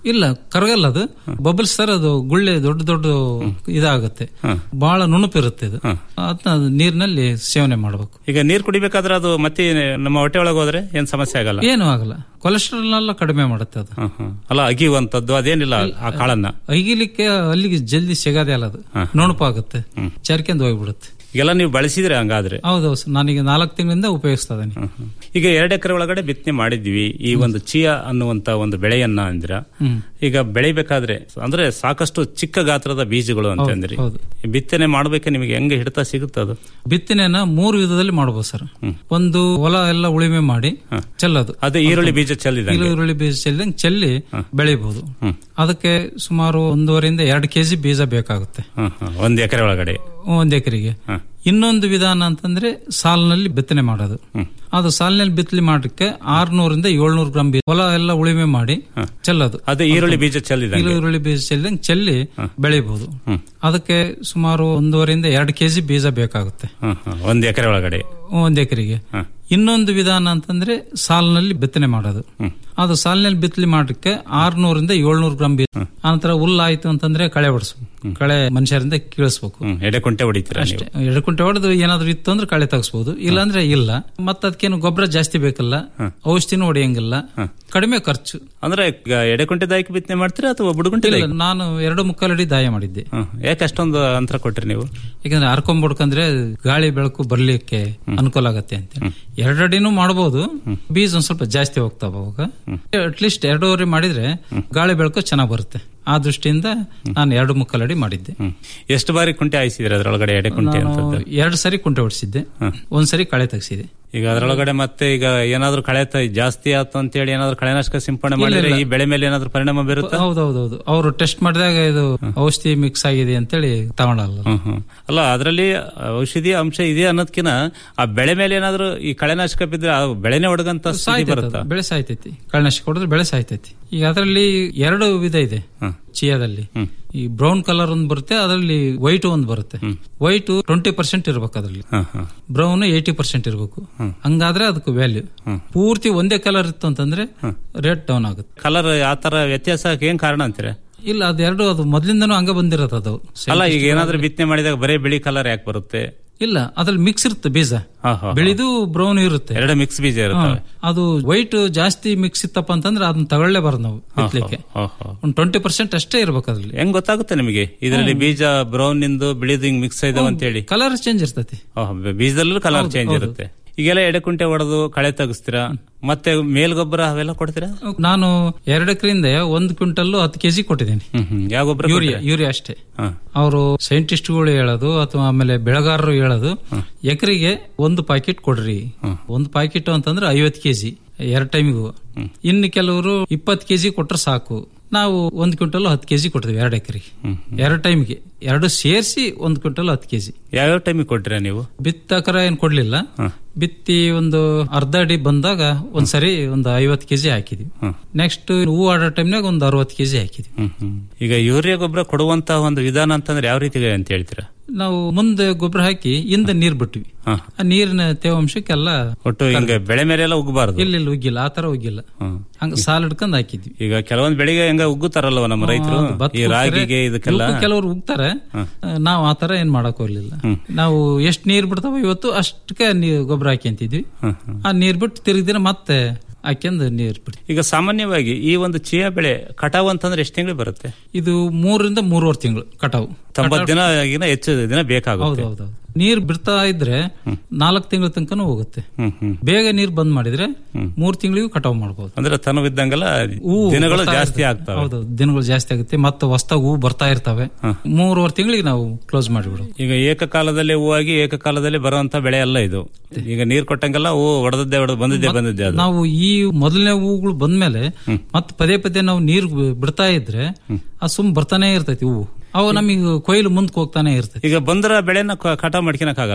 ಇಲ್ಲ ಕರಗಲ್ಲ ಅದು ಬಬಲ್ಸ್ ಸರ್ ಅದು ಗುಳ್ಳೆ ದೊಡ್ಡ ದೊಡ್ಡ ಇದಾಗುತ್ತೆ ಬಹಳ ನುಣುಪಿರುತ್ತೆ ಇದು ಅದನ್ನ ನೀರಿನಲ್ಲಿ ಸೇವನೆ ಮಾಡಬೇಕು ಈಗ ನೀರ್ ಕುಡಿಬೇಕಾದ್ರೆ ಅದು ಮತ್ತೆ ನಮ್ಮ ಹೊಟ್ಟೆ ಒಳಗೆ ಹೋದ್ರೆ ಏನ್ ಸಮಸ್ಯೆ ಆಗಲ್ಲ ಏನು ಆಗಲ್ಲ ಕೊಲೆಸ್ಟ್ರಾಲ್ ಎಲ್ಲ ಕಡಿಮೆ ಮಾಡುತ್ತೆ ಅದು ಹ್ಮ್, ಹ್ಮ್. ಅಲ್ಲ ಅಗಿಯುವಂತದ್ದು ಅದೇನಿಲ್ಲ ಆ ಕಾಳನ್ನ ಅಗಿಲಿಕ್ಕೆ ಅಲ್ಲಿಗೆ ಜಲ್ದಿ ಸಿಗದೆ ಅಲ್ಲ ಅದು ನುಣುಪಾಗುತ್ತೆ ಚರ್ಕೆಂದು ಹೋಗ್ಬಿಡುತ್ತೆ ಈಗೆಲ್ಲ ನೀವು ಬಳಸಿದ್ರೆ ಹಂಗಾದ್ರೆ ಹೌದೌದು ಸರ್ ನಾನೀಗ ನಾಲ್ಕು ತಿಂಗಳಿಂದ ಉಪಯೋಗಿಸ್ತಾ ಇದ್ದೀನಿ ಈಗ ಎರಡು ಎಕರೆ ಒಳಗಡೆ ಬಿತ್ತನೆ ಮಾಡಿದ್ವಿ ಈ ಒಂದು ಚಿಯಾ ಅನ್ನುವಂತ ಒಂದು ಬೆಳೆಯನ್ನ ಅಂದ್ರ ಹ್ಮ್. ಈಗ ಬೆಳಿಬೇಕಾದ್ರೆ ಅಂದ್ರೆ ಸಾಕಷ್ಟು ಚಿಕ್ಕ ಗಾತ್ರದ ಬೀಜಗಳು ಅಂತ ಹೌದು, ಅಂದ್ರಿ ಹೌದು. ಈ ಬಿತ್ತನೆ ಮಾಡ್ಬೇಕು ನಿಮಗೆ ಹೆಂಗೆ ಹಿಡಿತಾ ಸಿಗುತ್ತೆ ಅದು ಬಿತ್ತನೆನ ಮೂರು ವಿಧದಲ್ಲಿ ಮಾಡಬಹುದು ಸರ್ ಒಂದು ಹೊಲ ಎಲ್ಲ ಉಳಿಮೆ ಮಾಡಿ ಚೆಲ್ಲೋದು ಅದೇ ಈರುಳ್ಳಿ ಬೀಜ ಚೆಲ್ಲಿದಂಗೆ ಈರುಳ್ಳಿ ಬೀಜ ಚೆಲ್ಲಿದಂಗೆ ಚೆಲ್ಲಿ ಬೆಳಿಬಹುದು ಅದಕ್ಕೆ ಸುಮಾರು ಒಂದೂವರೆಯಿಂದ ಎರಡು ಕೆಜಿ ಬೀಜ ಬೇಕಾಗುತ್ತೆ ಹ್ಮ್, ಹ್ಮ್. ಒಂದ್ ಎಕರೆ ಒಳಗಡೆ ಒಂದ್ ಎಕರೆಗೆ ಇನ್ನೊಂದು ವಿಧಾನ ಅಂತಂದ್ರೆ ಸಾಲಿನಲ್ಲಿ ಬಿತ್ತನೆ ಮಾಡೋದು ಅದು ಸಾಲಿನಲ್ಲಿ ಬಿತ್ತನೆ ಮಾಡಕ್ಕೆ ಆರ್ನೂರಿಂದ ಏಳ್ನೂರು ಗ್ರಾಮ್ ಬೀಜ ಹೊಲ ಎಲ್ಲ ಉಳಿಮೆ ಮಾಡಿ ಚೆಲ್ಲೋದು ಅದೇ ಈರುಳ್ಳಿ ಬೀಜ ಚೆಲ್ಲಿದಂಗೆ ಈರುಳ್ಳಿ ಬೀಜ ಚೆಲ್ಲಿದಂಗೆ ಚೆಲ್ಲಿ ಬೆಳಿಬಹುದು ಅದಕ್ಕೆ ಸುಮಾರು ಒಂದೂವರೆಯಿಂದ ಎರಡು ಕೆಜಿ ಬೀಜ ಬೇಕಾಗುತ್ತೆ ಹ್ಮ್, ಹ್ಮ್. ಒಂದ್ ಎಕರೆ ಒಳಗಡೆ ಒಂದ್ ಎಕರೆಗೆ ಇನ್ನೊಂದು ವಿಧಾನ ಅಂತಂದ್ರೆ ಸಾಲಿನಲ್ಲಿ ಬಿತ್ತನೆ ಮಾಡೋದು ಅದು ಸಾಲಿನಲ್ಲಿ ಬಿತ್ತನೆ ಮಾಡಕ್ಕೆ ಆರ್ನೂರಿಂದ ಏಳ್ನೂರು ಗ್ರಾಮ್ ಬೀಜ ಆನಂತರ ಹುಲ್ಲಾಯ್ತು ಅಂತಂದ್ರೆ ಕಳೆ ಹೊಡಿಸ್ಬೇಕು ಕಳೆ ಮನುಷ್ಯರಿಂದ ಕೀಳಿಸ್ಬೇಕು ಹ್ಮ್, ಎಡೆಕುಂಟೆ ಹೊಡಿತೀರಾ ನೀವು ಅಷ್ಟೇ ಎಡಕುಂಟೆ ಹೊಡೆದು ಏನಾದ್ರು ಇತ್ತು ಅಂದ್ರೆ ಕಳೆ ತೆಗಿಸ್ಬೋದು ಇಲ್ಲಾಂದ್ರೆ ಇಲ್ಲ ಮತ್ತ ಅದಕ್ಕೇನು ಗೊಬ್ಬರ ಜಾಸ್ತಿ ಬೇಕಲ್ಲ ಔಷಧಿನೂ ಹೊಡೆಯಂಗಿಲ್ಲ ಕಡಿಮೆ ಖರ್ಚು ಅಂದ್ರೆ ಈಗ ಎಡೆಕುಂಟೆ ದಾಯಕ ಬಿತ್ತನೆ ಮಾಡ್ತೀರಾ ಅಥವಾ ಬುಡಗುಂಟೆ ಇಲ್ಲ ದಾಯಕ? ನಾನು ಎರಡು ಮುಕ್ಕಾಲಡಿ ದಾಯ ಮಾಡಿದ್ದೆ ಹ್ಮ್. ಯಾಕೆ ಅಷ್ಟೊಂದು ಅಂತರ ಕೊಟ್ರಿ ನೀವು ಯಾಕಂದ್ರೆ ಹರ್ಕೊಂಡ್ಬಿಡ್ಕಂದ್ರೆ ಗಾಳಿ ಬೆಳಕು ಬರ್ಲಿಕ್ಕೆ ಅನುಕೂಲ ಆಗತ್ತೆ ಅಂತ ಎರಡಡಿನೂ ಮಾಡಬಹುದು ಬೀಜ ಒಂದ್ ಸ್ವಲ್ಪ ಜಾಸ್ತಿ ಹೋಗ್ತಾವ ಅವಾಗ ಅಟ್ಲೀಸ್ಟ್ ಎರಡೂವರೆ ಮಾಡಿದ್ರೆ ಗಾಳಿ ಬೆಳಕು ಚೆನ್ನಾಗ್ ಬರುತ್ತೆ ಆ ದೃಷ್ಟಿಯಿಂದ ನಾನು ಎರಡು ಮುಕ್ಕಲಡಿ ಮಾಡಿದ್ದೆ ಎಷ್ಟು ಬಾರಿ ಕುಂಟೆ ಹಾಯಿಸಿದ್ರೆ ಅದ್ರೊಳಗಡೆ ಎಡೆಕುಂಟೆ ನಾನು ಅಂತದ್ದು ಎರಡು ಸರಿ ಕುಂಟೆ ಹೊಡಿಸಿದ್ದೆ ಒಂದ್ ಸರಿ ಕಳೆ ತೆಗ್ಸಿದೆ ಈಗ ಅದ್ರೊಳಗಡೆ ಮತ್ತೆ ಈಗ ಏನಾದ್ರೂ ಕಳೆ ತ- ಜಾಸ್ತಿ ಆಯ್ತು ಅಂತ ಹೇಳಿ ಏನಾದ್ರೂ ಕಳೆನಾಶಕ ಸಿಂಪಡಣೆ ಇಲ್ಲ, ಮಾಡಿದ್ರೆ ಇಲ್ಲ. ಈ ಬೆಳೆ ಮೇಲೆ ಏನಾದ್ರೂ ಪರಿಣಾಮ ಬೀರುತ್ತಾ ಹೌದೌದೌದು ಅವರು ಟೆಸ್ಟ್ ಮಾಡಿದಾಗ ಇದು ಔಷಧಿ ಮಿಕ್ಸ್ ಆಗಿದೆ ಅಂತೇಳಿ ತಗೊಳಲ್ಲ ಹ್ಮ್, ಹ್ಮ್. ಅಲ್ಲ ಅದರಲ್ಲಿ ಔಷಧಿ ಅಂಶ ಇದೆ ಅನ್ನೋದ್ಕಿನ ಆ ಬೆಳೆ ಮೇಲೆ ಏನಾದ್ರೂ ಈ ಕಳೆನಾಶಕ ಬಿದ್ರೆ ಆ ಬೆಳೆನೇ ಒಡಗಂತ ಸ್ಥಿತಿ ಸಾಯ್ತೈತೆ ಬರುತ್ತಾ ಅದು, ಬೆಳೆ ಸಾಯ್ತೈತಿ ಕಳೆನಾಶಕ ಹೊಡೆದ್ರೆ ಬೆಳೆ ಸಾಯ್ತೈತಿ ಈಗ ಅದರಲ್ಲಿ ಎರಡು ವಿಧ ಇದೆ ಚಿಯಾದಲ್ಲಿ ಈ ಬ್ರೌನ್ ಕಲರ್ ಒಂದು ಬರುತ್ತೆ ಅದರಲ್ಲಿ ವೈಟ್ ಒಂದು ಬರುತ್ತೆ ವೈಟ್ ಟ್ವೆಂಟಿ ಪರ್ಸೆಂಟ್ ಇರ್ಬೇಕು ಅದರಲ್ಲಿ ಬ್ರೌನ್ ಏಯ್ಟಿ ಪರ್ಸೆಂಟ್ ಇರಬೇಕು ಹಂಗಾದ್ರೆ ಅದಕ್ಕೆ ವ್ಯಾಲ್ಯೂ ಪೂರ್ತಿ ಒಂದೇ ಕಲರ್ ಇತ್ತು ಅಂತಂದ್ರೆ ರೇಟ್ ಡೌನ್ ಆಗುತ್ತೆ ಕಲರ್ ಆ ತರ ವ್ಯತ್ಯಾಸ ಏನ್ ಕಾರಣ ಅಂತೀರ ಇಲ್ಲ ಅದೆರಡು ಅದು ಮೊದ್ಲಿಂದನೂ ಹಂಗ ಬಂದಿರೋದು ಅದು ಅಲ್ಲ ಈಗ ಏನಾದ್ರೂ ಬಿತ್ತನೆ ಮಾಡಿದಾಗ ಬರೀ ಬಿಳಿ ಕಲರ್ ಯಾಕೆ ಬರುತ್ತೆ ಇಲ್ಲ ಅದ್ರಲ್ಲಿ ಮಿಕ್ಸ್ ಇರುತ್ತೆ ಬೀಜ ಹಾ, ಹಾ, ಹಾ. ಬೆಳೆದು ಬ್ರೌನ್ ಇರುತ್ತೆ ಎರಡು ಮಿಕ್ಸ್ ಬೀಜ ಇರುತ್ತೆ ಹಾ. ಅದು ವೈಟ್ ಜಾಸ್ತಿ ಮಿಕ್ಸ್ ಇತ್ತಪ್ಪ ಅಂತಂದ್ರೆ ಅದನ್ನ ತಗೊಳ್ಳೇಬಾರ್ದು ನಾವು ಬಿತ್ತಲಿಕ್ಕೆ ಒಂದು ಟ್ವೆಂಟಿ ಪರ್ಸೆಂಟ್ ಅಷ್ಟೇ ಇರ್ಬೇಕು ಅದ್ರಲ್ಲಿ ಹೆಂಗ್ ಗೊತ್ತಾಗುತ್ತೆ ನಿಮಗೆ ಇದರಲ್ಲಿ ಬೀಜ ಬ್ರೌನ್ ನಿಂದು ಬಿಳಿದು ಹಿಂಗ್ ಮಿಕ್ಸ್ ಇದಾವ ಅಂತ ಹೇಳಿ ಕಲರ್ ಚೇಂಜ್ ಇರ್ತೈತಿ ಬೀಜದಲ್ಲೂ ಕಲರ್ ಹೌದು, ಚೇಂಜ್ ಹೌದು. ಇರುತ್ತೆ ಈಗೆಲ್ಲ ಎಡೆಕುಂಟೆ ಹೊಡೆದು ಕಳೆ ತೆಗಿಸ್ತೀರಾ ಮತ್ತೆ ಮೇಲ್ಗೊಬ್ಬರ ಅವೆಲ್ಲ ಕೊಡ್ತೀರಾ ನಾನು ಎರಡು ಎಕರೆಯಿಂದ ಒಂದು ಕ್ವಿಂಟಲ್ ಹತ್ತು ಕೆಜಿ ಕೊಟ್ಟಿದ್ದೀನಿ ಯಾವ ಗೊಬ್ಬರ ಯೂರಿಯಾ ಯೂರಿಯಾ ಅಷ್ಟೇ ಅವರು ಸೈಂಟಿಸ್ಟ್ಗಳು ಹೇಳೋದು ಅಥವಾ ಆಮೇಲೆ ಬೆಳೆಗಾರರು ಹೇಳೋದು ಎಕರೆಗೆ ಒಂದು ಪ್ಯಾಕೆಟ್ ಕೊಡ್ರಿ ಒಂದು ಪ್ಯಾಕೆಟ್ ಅಂತಂದ್ರೆ ಐವತ್ತು ಕೆಜಿ ಎರಡು ಟೈಮಿಗೂ ಇನ್ನು ಕೆಲವರು ಇಪ್ಪತ್ತು ಕೆಜಿ ಕೊಟ್ರೆ ಸಾಕು ನಾವು ಒಂದು ಕ್ವಿಂಟಲ್ ಹತ್ತು ಕೆಜಿ ಕೊಡ್ತೀವಿ ಎರಡು ಎಕರೆಗೆ ಎರಡು ಟೈಮ್ಗೆ ಎರಡು ಸೇರಿಸಿ ಒಂದು ಕ್ವಿಂಟಲ್ ಹತ್ತು ಕೆಜಿ ಯಾವ್ಯಾವ ಟೈಮಿಗೆ ಕೊಟ್ತೀರಾ ನೀವು ಬಿತ್ತಕರ ಏನ್ ಕೊಡ್ಲಿಲ್ಲ ಬಿತ್ತಿ ಒಂದು ಅರ್ಧ ಅಡಿ ಬಂದಾಗ ಒಂದ್ ಸರಿ ಒಂದು ಐವತ್ತು ಕೆಜಿ ಹಾಕಿದ್ವಿ ನೆಕ್ಸ್ಟ್ ಹೂ ಆಡೋ ಟೈಮ್ನಾಗ ಒಂದು ಅರವತ್ತು ಕೆಜಿ ಹಾಕಿದ್ವಿ ಈಗ ಯೂರಿಯಾ ಗೊಬ್ಬರ ಕೊಡುವಂತ ಒಂದು ವಿಧಾನ ಅಂತಂದ್ರೆ ಯಾವ ರೀತಿ ಅಂತ ಹೇಳ್ತೀರಾ ನಾವು ಮುಂದೆ ಗೊಬ್ಬರ ಹಾಕಿ ಹಿಂದೆ ನೀರ್ ಬಿಟ್ವಿ ಆ ನೀರಿನ ತೇವಾಂಶಕ್ಕೆಲ್ಲ ಒಟ್ಟು ಹಿಂಗ ಬೆಳೆ ಮೇಲೆ ಎಲ್ಲ ಉಗ್ಬಾರ್ದು ಇಲ್ಲ ಇಲ್ಲ ಉಗ್ಗಿಲ್ಲ ಆ ತರ ಉಗ್ಗಿಲ್ಲ ಹಂಗ ಸಾಲ್ ಹಿಡ್ಕೊಂಡ್ ಹಾಕಿದ್ವಿ ಈಗ ಕೆಲವೊಂದ್ ಬೆಳೆಗೆ ಹೆಂಗ ಉಗ್ಗುತ್ತಾರಲ್ವ ನಮ್ಮ ರೈತರು ಅದು ಭತ್ತ ಈ ರಾಗಿಗೆ ಉಗ್ತಾರೆ. ಇದಕ್ಕೆಲ್ಲ ಇವಕ್ಕೂ ಕೆಲವರು ಉಗ್ತಾರೆ ನಾವು ಆ ತರ ಏನ್ ಮಾಡಕ್ ಹೋಗ್ಲಿಲ್ಲ ನಾವು ಎಷ್ಟ್ ನೀರ್ ಬಿಡ್ತಾವ ಇವತ್ತು ಅಷ್ಟಕ್ಕೆ ನೀರ್ ಗೊಬ್ಬರ ಹಾಕ್ಯಂತಿದ್ವಿ ಆ ನೀರ್ ಬಿಟ್ಟು ತಿರುಗಿ ದಿನ ಮತ್ತೆ ಹಾಕ್ಯಂದು ನೀರ್ ಬಿಡ್ತೀವಿ ಈಗ ಸಾಮಾನ್ಯವಾಗಿ ಈ ಒಂದು ಚಿಯಾ ಬೆಳೆ ಕಟಾವು ಅಂತಂದ್ರೆ ಎಷ್ಟು ತಿಂಗಳು ಬರುತ್ತೆ ಇದು ಮೂರರಿಂದ ಮೂರುವರೆ ತಿಂಗಳು ಕಟಾವು ತೊಂಬತ್ ದಿನ ಆಗಿನ ಹೆಚ್ಚು ದಿನ ಬೇಕಾಗುತ್ತೆ ಹೌದೌದು ನೀರ್ ಬಿಡ್ತಾ ಇದ್ರೆ ನಾಲ್ಕು ತಿಂಗಳ ತನಕನೂ ಹೋಗುತ್ತೆ ಬೇಗ ನೀರ್ ಬಂದ್ ಮಾಡಿದ್ರೆ ಮೂರ್ ತಿಂಗಳಿಗೂ ಕಟಾವು ಮಾಡಬಹುದು ಅಂದ್ರೆ ತನವಿದ್ದಂಗೆಲ್ಲ ದಿನಗಳು ಜಾಸ್ತಿ ಆಗ್ತವೆ ಹೌದು ದಿನಗಳು ಜಾಸ್ತಿ ಆಗುತ್ತೆ ಮತ್ತೆ ಹೊಸ್ತಾಗ ಹೂ ಬರ್ತಾ ಇರ್ತವೆ ಮೂರುವರೆ ತಿಂಗಳಿಗೆ ನಾವು ಕ್ಲೋಸ್ ಮಾಡಿಬಿಡು ಈಗ ಏಕಕಾಲದಲ್ಲಿ ಹೂವಾಗಿ ಏಕಕಾಲದಲ್ಲಿ ಬರುವಂತ ಬೆಳೆ ಅಲ್ಲ ಇದು ಈಗ ನೀರ್ ಕೊಟ್ಟಂಗೆಲ್ಲ ಹೂ ಹೊಡೆದದ್ದೇ ಹೊಡೆದು ಬಂದಿದ್ದೇ ಬಂದಿದ್ದೆ ಅದು ನಾವು ಈ ಮೊದಲನೇ ಹೂಗಳು ಬಂದ್ಮೇಲೆ ಮತ್ತೆ ಪದೇ ಪದೇ ನಾವು ನೀರು ಬಿಡ್ತಾ ಇದ್ರೆ ಆ ಸುಮ್ ಬರ್ತಾನೆ ಇರ್ತೈತಿ ಹೂವು ಅವು ನಮಗೆ ಕೊಯ್ಲು ಮುಂದಕ್ಕೆ ಹೋಗ್ತಾನೆ ಇರ್ತೈತಿ ಈಗ ಬಂದ್ರ ಬೆಳೆನ ಕ- ಕಟಾವ್ ಮಾಡ್ಕೊಳಕ್ ಆಗಲ್ವಾ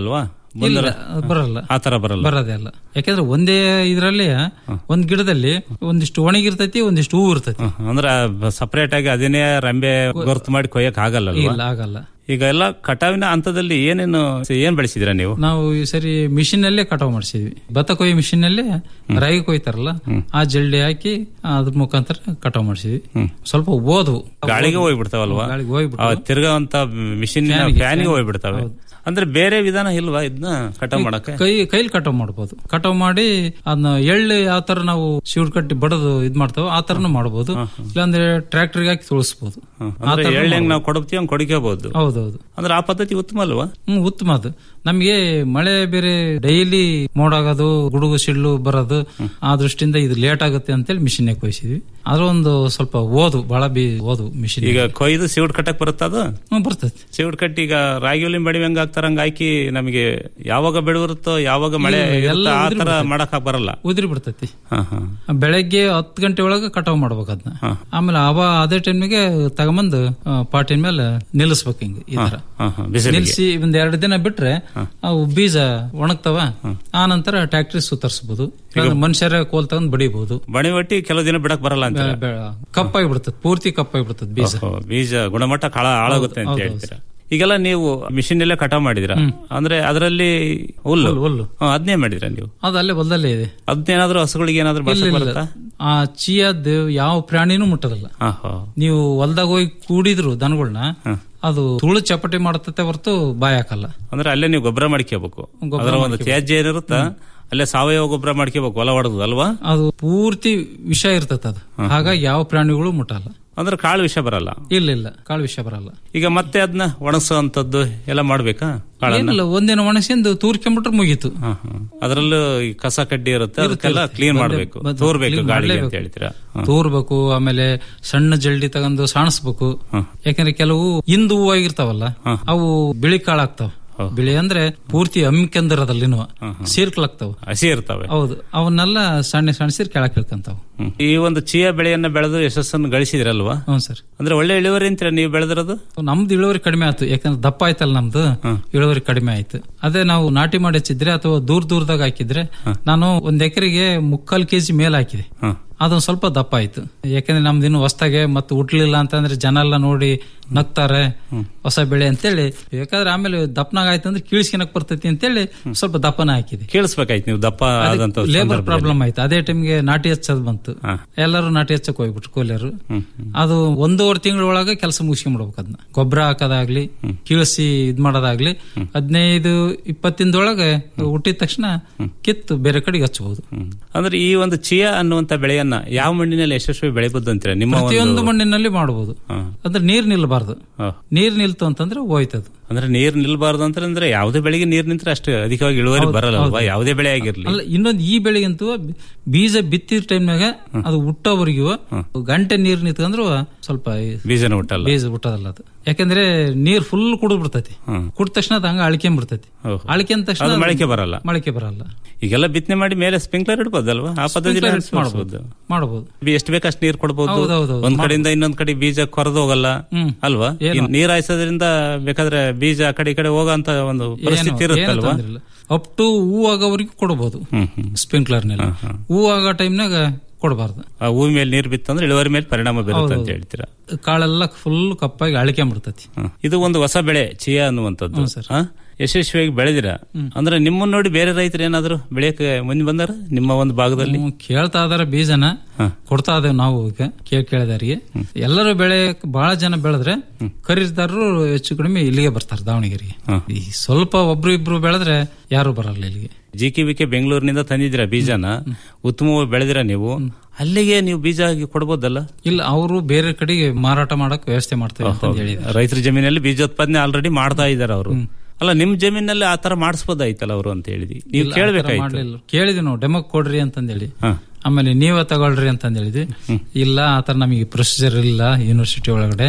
ಇಲ್ಲ ಅದು ಬರಲ್ಲ ಆ ತರ ಬರಲ್ಲ ಬರೋದೇ ಅಲ್ಲ ಯಾಕಂದ್ರೆ ಒಂದೇ ಇದ್ರಲ್ಲಿ ಒಂದ್ ಗಿಡದಲ್ಲಿ ಒಂದಿಷ್ಟು ಒಣಗಿರ್ತೈತಿ ಒಂದಿಷ್ಟು ಹೂ ಇರ್ತೈತಿ ಅಂದ್ರೆ ಸಪರೇಟ್ ಆಗಿ ಅದನ್ನೇ ರಂಬೆ ಗೊರ್ತು ಮಾಡಿ ಕೊಯ್ಯಕ್ ಆಗಲ್ಲ ಇಲ್ಲ ಆಗಲ್ಲ ಈಗ ಎಲ್ಲ ಕಟಾವಿನ ಹಂತದಲ್ಲಿ ಏನೇನು ಏನ್ ಬೆಳೆಸಿದಿರಾ ನೀವು ನಾವು ಈ ಸರಿ ಮಿಷಿನ್ ಅಲ್ಲೇ ಕಟಾವ್ ಮಾಡಿಸಿದ್ವಿ ಭತ್ತ ಕೊಯ್ಯೋ ಮಿಷಿನ್ ಅಲ್ಲೇ ರಾಗಿ ಕೊಯ್ತಾರಲ್ಲ ಆ ಜಲ್ಡಿ ಹಾಕಿ ಅದ್ರ ಮುಖಾಂತರ ಕಟಾವ್ ಮಾಡಿಸಿದ್ವಿ ಸ್ವಲ್ಪ ಓದ್ವು ಗಾಳಿಗೆ ಹೋಗ್ಬಿಡ್ತಾವಲ್ವಾ ಗಾಳಿಗೆ ಹೋಗ್ಬಿಡ್ತಾವ. ಆ ತಿರ್ಗಾವಂತ ಮಿಷಿನ್ ಫ್ಯಾನಿಗೆ, ಫ್ಯಾನಿಗೆ ಹೋಗ್ಬಿಡ್ತಾವೆ ಅಂದ್ರೆ ಬೇರೆ ವಿಧಾನ ಇಲ್ವಾ ಇದನ್ನ ಕಟಾವ್ ಮಾಡಕ್ಕೆ ಕೈ ಕೈಲಿ ಕಟಾವ್ ಮಾಡ್ಬೋದು ಕಟಾವ್ ಮಾಡಿ ಅದನ್ನ ಎಳ್ಳು ಯಾವ ತರ ನಾವು ಶಿವ್ಡ್ ಕಟ್ಟಿ ಬಡದು ಇದ್ ಮಾಡ್ತಾವ ಆ ತರನು ಮಾಡ್ಬೋದು ಇಲ್ಲಾಂದ್ರೆ ಟ್ರ್ಯಾಕ್ಟರ್ಗೆ ಹಾಕಿ ತುಳಿಸ್ಬೋದು ಆ ಅಂದ್ರೆ ಥರನೂ ಎಳ್ಳು ಹೆಂಗ್ ನಾವು ಮಾಡ್ಬೋದು. ಕೊಡ್ತೀವಿ ಹಂಗ್ ಕೊಡ್ಕೋಬಹುದು ಹೌದೌದು ಅಂದ್ರೆ ಆ ಪದ್ಧತಿ ಉತ್ತಮ ಅಲ್ವಾ ಹ್ಮ್ ಉತ್ತಮ ಅದು ನಮ್ಗೆ ಮಳೆ ಬೇರೆ ಡೈಲಿ ಮೋಡಾಗೋದು ಗುಡುಗು ಸಿಡ್ಲು ಬರೋದು ಆ ದೃಷ್ಟಿಯಿಂದ ಇದು ಲೇಟ್ ಆಗುತ್ತೆ ಅಂತೇಳಿ ಮಿಷಿನ್ ಕೊಯ್ಸಿದ್ವಿ ಅದ್ರ ಒಂದು ಸ್ವಲ್ಪ ಓದು ಬಹಳ ಬಿ ಓದು ಮಿಷಿನ್ ಈಗ ಕೊಯ್ದು ಸಿವುಡ್ ಕಟ್ಟಕ್ ಬರುತ್ತಾ ಅದು ಹ್ಮ್ ಬರ್ತೈತಿ ಸಿವುಡ್ ಕಟ್ಟಿ ಈಗ ರಾಗಿ ಹುಲಿ ಬೆಳಿ ಹೆಂಗ್ ಹಾಕ್ತಾರ ಹಂಗ್ ಹಾಕಿ ನಮಗೆ ಯಾವಾಗ ಬೆಳೆದಿರುತ್ತೋ ಯಾವಾಗ ಮಳೆ ಇಲ್ಲ, ಎಲ್ಲ ಇರುತ್ತೋ ಆ ಉದುರಿ ತರ ಬಿಡ್ತೈತಿ. ಮಾಡಕ್ ಬರಲ್ಲ ಉದುರಿ ಬಿಡ್ತೈತಿ ಹಾ ಹಾ ಬೆಳಗ್ಗೆ ಹತ್ತು ಗಂಟೆ ಒಳಗೆ ಕಟಾವ್ ಮಾಡ್ಬೇಕು ಅದನ್ನ ಆಮೇಲೆ ಅವ ಅದೇ ಟೈಮಿಗೆ ತಗೊಂಬಂದು ಆ, ಪಾಟಿನ ಮೇಲೆ ನಿಲ್ಲಿಸ್ಬೇಕು ಹಿಂಗ ಈ ತರ ಹಾ, ಹಾ, ಬಿಸಿಲಿಗೆ. ನಿಲ್ಸಿ ಒಂದ್ ಎರಡು ದಿನ ಬಿಟ್ರೆ ಅವು ಬೀಜ ಒಣಗ್ತಾವ ಆ ನಂತರ ಟ್ಯಾಕ್ಟ್ರಿ ಸುತ್ತರಿಸಬಹುದು ಮನುಷ್ಯರ ಕೋಲ್ ತಗೊಂಡ್ ಬಡಿಬಹುದು ಬಣಿ ಒಟ್ಟಿ ಕೆಲವು ದಿನ ಬಿಡಕ್ ಬರಲ್ಲ ಅಂತ ಕಪ್ಪಾಗಿ ಬಿಡ್ತದ ಪೂರ್ತಿ ಕಪ್ಪಾಗಿ ಬಿಡ್ತದ ಬೀಜ ಓಹೋ, ಬೀಜ ಗುಣಮಟ್ಟ ಕಾಳ ಹಾಳಾಗುತ್ತೆ ಅಂತ ಹೌದು, ಹೇಳ್ತೀರಾ ಈಗೆಲ್ಲ ನೀವು ಮಿಷಿನ್ ಅಲ್ಲೇ ಕಟಾವ್ ಮಾಡಿದಿರಾ ಅಂದ್ರೆ ಅದರಲ್ಲಿ ಹುಲ್ಲು ಹುಲ್ಲು, ಹುಲ್ಲು. ಹಾ, ಅದ್ನೇ ಮಾಡಿದ್ರ ನೀವು ಅದು ಅಲ್ಲೇ ಹೊಲದಲ್ಲೇ ಇದೆ ಅದನ್ನೇನಾದ್ರೂ ಹಸುಗಳಿಗೆ ಏನಾದ್ರೂ ಇಲ್ಲ, ಬಳಸಕ್ ಇಲ್ಲ. ಬರುತ್ತಾ ಆ ಚೀಯದ್ ಯಾವ ಪ್ರಾಣಿನೂ ಮುಟ್ಟದಲ್ಲ ಹಾ, ಹಾ. ನೀವು ಹೊಲ್ದಾಗ ಹೋಗಿ ಕೂಡಿದ್ರು ದನಗಳನ್ನ ಅದು ತುಳು ಚಪಾಟಿ ಮಾಡತತೆ ಹೊರತು ಬಾಯ್ ಹಾಕಲ್ಲ ಅಂದ್ರೆ ಅಲ್ಲೇ ನೀವು ಗೊಬ್ಬರ ಮಾಡ್ಕೋಬೇಕು ಗೊಬ್ಬರ ಅದರ ಒಂದು ಮಾಡ್ಕೋಬೇಕು. ತ್ಯಾಜ್ಯ ಏನಿರುತ್ತ ಅಲ್ಲೇ ಸಾವಯವ ಗೊಬ್ಬರ ಮಾಡ್ಕೋಬೇಕು ಹೊಲ ಹೊಡೆದು ಅಲ್ವಾ ಅದು ಪೂರ್ತಿ ವಿಷ ಇರ್ತದ ಅದು ಹಾಗಾಗಿ ಯಾವ ಪ್ರಾಣಿಗಳು ಮುಟ್ಟಲ್ಲ ಅಂದ್ರೆ ಕಾಳು ವಿಷ ಬರಲ್ಲ ಇಲ್ಲ ಇಲ್ಲ ಕಾಳು ವಿಷ ಬರಲ್ಲ ಈಗ ಮತ್ತೆ ಅದನ್ನ ಒಣಗಿಸುವಂತದ್ದು ಎಲ್ಲ ಮಾಡ್ಬೇಕಾ ಕಾಳನ್ನ ಏನಿಲ್ಲ ಒಂದಿನ ಒಣಗಿಸಿಂದು ತೂರ್ಕೊಂಬಿಟ್ರೆ ಮುಗೀತು ಅದರಲ್ಲೂ ಈ ಕಸ ಕಡ್ಡಿ ಇರುತ್ತೆ ಅದಕ್ಕೆಲ್ಲ ಕ್ಲೀನ್ ಬಂದೆ- ಮಾಡ್ಬೇಕು ಬಂದೆ- ತೋರ್ಬೇಕು clean ಗಾಳಿಗೆ ಅಂತ ಮಾಡ್ಲೇಬೇಕು. ಹೇಳ್ತೀರಾ ಹಾ. ತೂರ್ಬೇಕು ಆಮೇಲೆ ಸಣ್ಣ ಜಲ್ಡಿ ತಗೊಂಡು ಸಾಣಿಸ್ಬೇಕು ಯಾಕಂದ್ರೆ ಕೆಲವು ಇಂದು ಹೂವು ಆಗಿರ್ತಾವಲ್ಲ ಅವು ಬಿಳಿ ಕಾಳಾಗ್ತಾವ ಬಿಳಿ ಅಂದ್ರೆ ಪೂರ್ತಿ ಅಮ್ಮಿಕೆಂದಿರೋದಲ್ಲಿನೂ ಸೀರ್ಕಲಾಗ್ತಾವ ಹಸಿ ಇರ್ತವೆ ಹೌದು ಅವನ್ನೆಲ್ಲ ಸಣ್ಣ ಸಣ್ಣ ಸೀರ್ ಕೆಳಕ್ ಇಳ್ಕಂತಾವ ಹ್ಮ್. ಈ ಒಂದು ಚೀಯಾ ಬೆಳೆಯನ್ನ ಬೆಳೆದು ಯಶಸ್ಸನ್ನು ಗಳಿಸಿದ್ರಲ್ವಾ ಹ್ಞೂ ಸರ್ ಅಂದ್ರೆ ಒಳ್ಳೆ ಇಳುವರಿ ಅಂತೀರಾ ನೀವು ಬೆಳೆದಿರೋದು ನಮ್ದು ಇಳುವರಿ ಕಡಿಮೆ ಆಯ್ತು ಯಾಕಂದ್ರೆ ದಪ್ಪ ಆಯ್ತಲ್ಲ ನಮ್ದು ಇಳುವರಿ ಕಡಿಮೆ ಆಯ್ತು ಅದೇ ನಾವು ನಾಟಿ ಮಾಡಿ ಹಚ್ಚಿದ್ರೆ ಅಥವಾ ದೂರ ದೂರದಾಗ ಹಾಕಿದ್ರೆ ನಾನು ಒಂದ್ ಎಕರೆಗೆ ಮುಕ್ಕಾಲ್ ಕೆಜಿ ಮೇಲ್ ಹಾಕಿದೆ ಅದೊಂದ್ ಸ್ವಲ್ಪ ದಪ್ಪ ಆಯ್ತು ಯಾಕಂದ್ರೆ ನಮ್ದು ಇನ್ನು ಹೊಸ್ದಾಗೆ ಮತ್ತೆ ಹುಟ್ಲಿಲ್ಲ ಅಂತಂದ್ರೆ ಜನ ಎಲ್ಲ ನೋಡಿ ನಗ್ತಾರೆ ಹೊಸ ಬೆಳೆ ಅಂತೇಳಿ ಬೇಕಾದ್ರೆ ಆಮೇಲೆ ದಪ್ಪನಾಗ ಆಯ್ತು ಅಂದ್ರೆ ಕೀಳ್ಸ್ಕೊಳಕ್ ಬರ್ತೈತಿ ಅಂತೇಳಿ ಸ್ವಲ್ಪ ದಪ್ಪನ ಹಾಕಿದೆ ಕೇಳಿಸ್ಬೇಕಾಯ್ತು ನೀವು ದಪ್ಪ ಆದಂತ ಲೇಬರ್ ಸಂದರ್ಭದಲ್ಲಿ. ಪ್ರಾಬ್ಲಮ್ ಆಯ್ತು ಅದೇ ಟೈಮ್ಗೆ ನಾಟಿ ಹಚ್ಚದ್ ಬಂತು ಎಲ್ಲರೂ ನಾಟಿ ಹಚ್ಚಕ್ ಹೋಗ್ಬಿಟ್ರು ಕೂಲಿಯರು ಅದು ಒಂದೂವರೆ ತಿಂಗಳ ಒಳಗೆ ಕೆಲಸ ಮುಗಿಸ್ಕೊಂಡ್ಬಿಡ್ಬೇಕು ಅದನ್ನ ಗೊಬ್ಬರ ಹಾಕೋದಾಗ್ಲಿ ಕೀಳಿಸಿ ಇದ್ ಮಾಡೋದಾಗ್ಲಿ ಹದಿನೈದು ಇಪ್ಪತ್ತಿನದೊಳಗೆ ಹುಟ್ಟಿದ ತಕ್ಷಣ ಕಿತ್ತು ಬೇರೆ ಕಡೆಗೆ ಹಚ್ಚಬಹುದು ಅಂದ್ರೆ ಈ ಒಂದು ಚಿಯಾ ಅನ್ನುವಂತ ಬೆಳೆಯನ್ನ ಯಾವ ಮಣ್ಣಿನಲ್ಲಿ ಯಶಸ್ವಿ ಬೆಳೆಬಹುದು ಅಂತೀರಾ ನಿಮ್ಮ ಪ್ರತಿಯೊಂದು ಒಂದು ಮಣ್ಣಿನಲ್ಲಿ ಮಾಡಬಹುದು ಅಂದ್ರೆ ನೀರ್ ನಿಲ್ಬಾರ್ದು ನೀರ್ ನಿಲ್ತು ಅಂತಂದ್ರೆ ಹೋಯ್ತದು ಅಂದ್ರೆ ನೀರ್ ನಿಲ್ಬಾರ್ದು ಅಂತ ಅಂದ್ರೆ ಯಾವುದೇ ಬೆಳೆಗೆ ನೀರ್ ನಿಂತ್ರೆ ಅಷ್ಟು ಅಧಿಕವಾಗಿ ಇಳುವರಿ ಹೌದು, ಬರಲ್ಲ ಅಲ್ವಾ ಹೌದು. ಯಾವುದೇ ಬೆಳೆ ಆಗಿರ್ಲಿ ಅಲ್ಲ ಇನ್ನೊಂದು ಈ ಬೆಳೆಗಂತೂ ಬೀಜ ಬಿತ್ತಿದ ಟೈಮ್ನಾಗ ಅದು ಹುಟ್ಟೋವರೆಗೂ ಗಂಟೆ ನೀರ್ ನಿಂತ್ಕೊಂಡ್ರು ಸ್ವಲ್ಪ ಬೀಜನ ಹುಟ್ಟಲ್ಲ ಬೀಜ ಹುಟ್ಟೋದಲ್ಲ ಅದು ಯಾಕಂದ್ರೆ ನೀರ್ ಫುಲ್ ಕುಡಿದ್ ಬಿಡ್ತೈತಿ ಕುಡಿದ ತಕ್ಷಣ ಅದು ಹಂಗ ಅಳಿಕೆ ಬಿಡ್ತೈತಿ ಅಳಿಕೆ ಅಂದ ತಕ್ಷಣ ಅದು ಅದು ಮೊಳಕೆ ಬರಲ್ಲ. ಮೊಳಕೆ ಬರಲ್ಲ ಈಗೆಲ್ಲ ಬಿತ್ತನೆ ಮಾಡಿ ಮೇಲೆ ಸ್ಪ್ರಿಂಕ್ಲರ್ ಇಡ್ಬೋದಲ್ವಾ ಆ ಪದ್ಧತಿ Sprinkler ಮಾಡ್ಬೋದು. ಮಾಡ್ಬೋದು ಎಷ್ಟು ಬೇಕಷ್ಟು ನೀರ್ ಕೊಡ್ಬೋದು ಹೌದು, ಹೌದು, ಹೌದು. ಒಂದ್ ಕಡೆಯಿಂದ ಇನ್ನೊಂದ್ ಕಡೆ ಬೀಜ ಕೊರದು ಹೋಗಲ್ಲ ಹ್ಮ್. ಅಲ್ವಾ ಏನು? ಈ ನೀರ್ ಹಾಯಿಸೋದ್ರಿಂದ ಬೇಕಾದ್ರೆ ಬೀಜ ಆ ಕಡೆ ಈ ಕಡೆ ಹೋಗಂತ ಒಂದು ಪರಿಸ್ಥಿತಿ ಇರುತ್ತಲ್ವಾ ಅಪ್ ಟು ಹೂ ಆಗೋವರೆಗೂ ಕೊಡಬಹುದು ಸ್ಪ್ರಿಂಕ್ಲರ್ ನಲ್ಲಿ ಹೂ ಆಗೋ ಟೈಮ್ನಾಗ ಕೊಡಬಾರ್ದು ಆ ಹೂವಿ ಮೇಲೆ ನೀರ್ ಬಿತ್ತಂದ್ರೆ ಇಳುವರಿ ಮೇಲೆ ಪರಿಣಾಮ ಬೀರುತ್ತೆ ಅಂತ ಹೌದು. ಹೇಳ್ತೀರಾ ಕಾಳೆಲ್ಲ ಫುಲ್ ಕಪ್ಪಾಗಿ ಅಳಿಕೊಂಡ್ಬಿಡ್ತೈತಿ ಇದು ಒಂದು ಹೊಸ ಬೆಳೆ ಚಿಯಾ ಅನ್ನುವಂಥದ್ದು ಆ? ಯಶಸ್ವಿಯಾಗಿ ಬೆಳೆದಿರ ಅಂದ್ರೆ ನಿಮ್ಮನ್ನ ನೋಡಿ ಬೇರೆ ರೈತರು ಏನಾದ್ರು ಬೆಳೆಯಕ್ಕೆ ಮುಂದೆ ಬಂದಾರ ನಿಮ್ಮ ಒಂದು ಭಾಗದಲ್ಲಿ ಹ್ಮ್, ಕೇಳ್ತಾ ಇದಾರೆ ಬೀಜನ ಕೊಡ್ತಾ ಇದೇವ್ ನಾವು ಈಗ ಕೇಳ್ ಕೇಳಿದಾರಿಗೆ ಎಲ್ಲರೂ ಬೆಳೆ ಬಹಳ ಜನ ಬೆಳೆದ್ರೆ ಖರೀದಿದಾರರು ಹೆಚ್ಚು ಕಡಿಮೆ ಇಲ್ಲಿಗೆ ಬರ್ತಾರೆ ದಾವಣಗೆರೆಗೆ ಈ ಸ್ವಲ್ಪ ಒಬ್ರು ಇಬ್ರು ಬೆಳೆದ್ರೆ ಯಾರು ಬರಲ್ಲ ಇಲ್ಲಿಗೆ ಜಿ ಕೆ ವಿ ಕೆ ಬೆಂಗಳೂರಿನಿಂದ ತಂದಿದ್ದೀರಾ ಬೀಜನ ಉತ್ತಮವಾಗಿ ಬೆಳೆದಿರ ನೀವು ಅಲ್ಲಿಗೆ ನೀವು ಬೀಜ ಆಗಿ ಕೊಡ್ಬೋದಲ್ಲ ಇಲ್ಲ ಅವರು ಬೇರೆ ಕಡೆಗೆ ಮಾರಾಟ ಮಾಡಕ್ ವ್ಯವಸ್ಥೆ ಮಾಡ್ತೇವೆ ಅಂತ ಹೇಳಿದ್ರು ರೈತರ ಜಮೀನಲ್ಲಿ ಬೀಜೋತ್ಪಾದನೆ ಆಲ್ರೆಡಿ ಮಾಡ್ತಾ ಇದಾರೆ ಅವರು ಅಲ್ಲ ನಿಮ್ ಜಮೀನಲ್ಲಿ ಆ ತರ ಮಾಡಿಸ್ಬೋದಾಯ್ತಲ್ಲ ಅವರು ಅಂತ ಹೇಳಿದ್ವಿ ನೀವು ಇಲ್ಲ, ಆ ಥರ ಕೇಳ್ಬೇಕಾಯ್ತು ಮಾಡ್ಲಿಲ್ಲ ಕೇಳಿದ್ವಿ ನಾವು ಡೆಮೋ ಕೊಡ್ರಿ ಅಂತಂದೇಳಿ ಆಮೇಲೆ ನೀವೇ ತಗೊಳ್ರಿ ಅಂತ ಹೇಳಿದ್ವಿ ಇಲ್ಲ ಆತರ ನಮಗೆ ಪ್ರೊಸೀಜರ್ ಇಲ್ಲ ಯೂನಿವರ್ಸಿಟಿ ಒಳಗಡೆ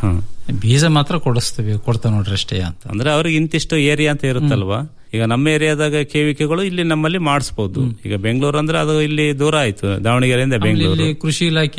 ಬೀಜ ಮಾತ್ರ ಕೊಡಿಸ್ತೀವಿ ಕೊಡ್ತಾ ನೋಡ್ರಿ ಅಷ್ಟೇ ಅಂತ ಅಂದ್ರೆ ಅವ್ರಿಗೆ ಇಂತಿಷ್ಟು ಏರಿಯಾ ಅಂತ ಇರುತ್ತಲ್ವಾ ಈಗ ನಮ್ಮ ಏರಿಯಾದಾಗ ಕೇವಿಕೆಗಳು ಇಲ್ಲಿ ನಮ್ಮಲ್ಲಿ ಮಾಡಿಸ್ಬೋದು ಈಗ ಬೆಂಗಳೂರು ಅಂದ್ರೆ ಅದು ಇಲ್ಲಿ ದೂರ ಆಯ್ತು ದಾವಣಗೆರೆಯಿಂದ ಆಮೇಲೆ ಬೆಂಗಳೂರು ಇಲ್ಲಿ ಕೃಷಿ ಇಲಾಖೆ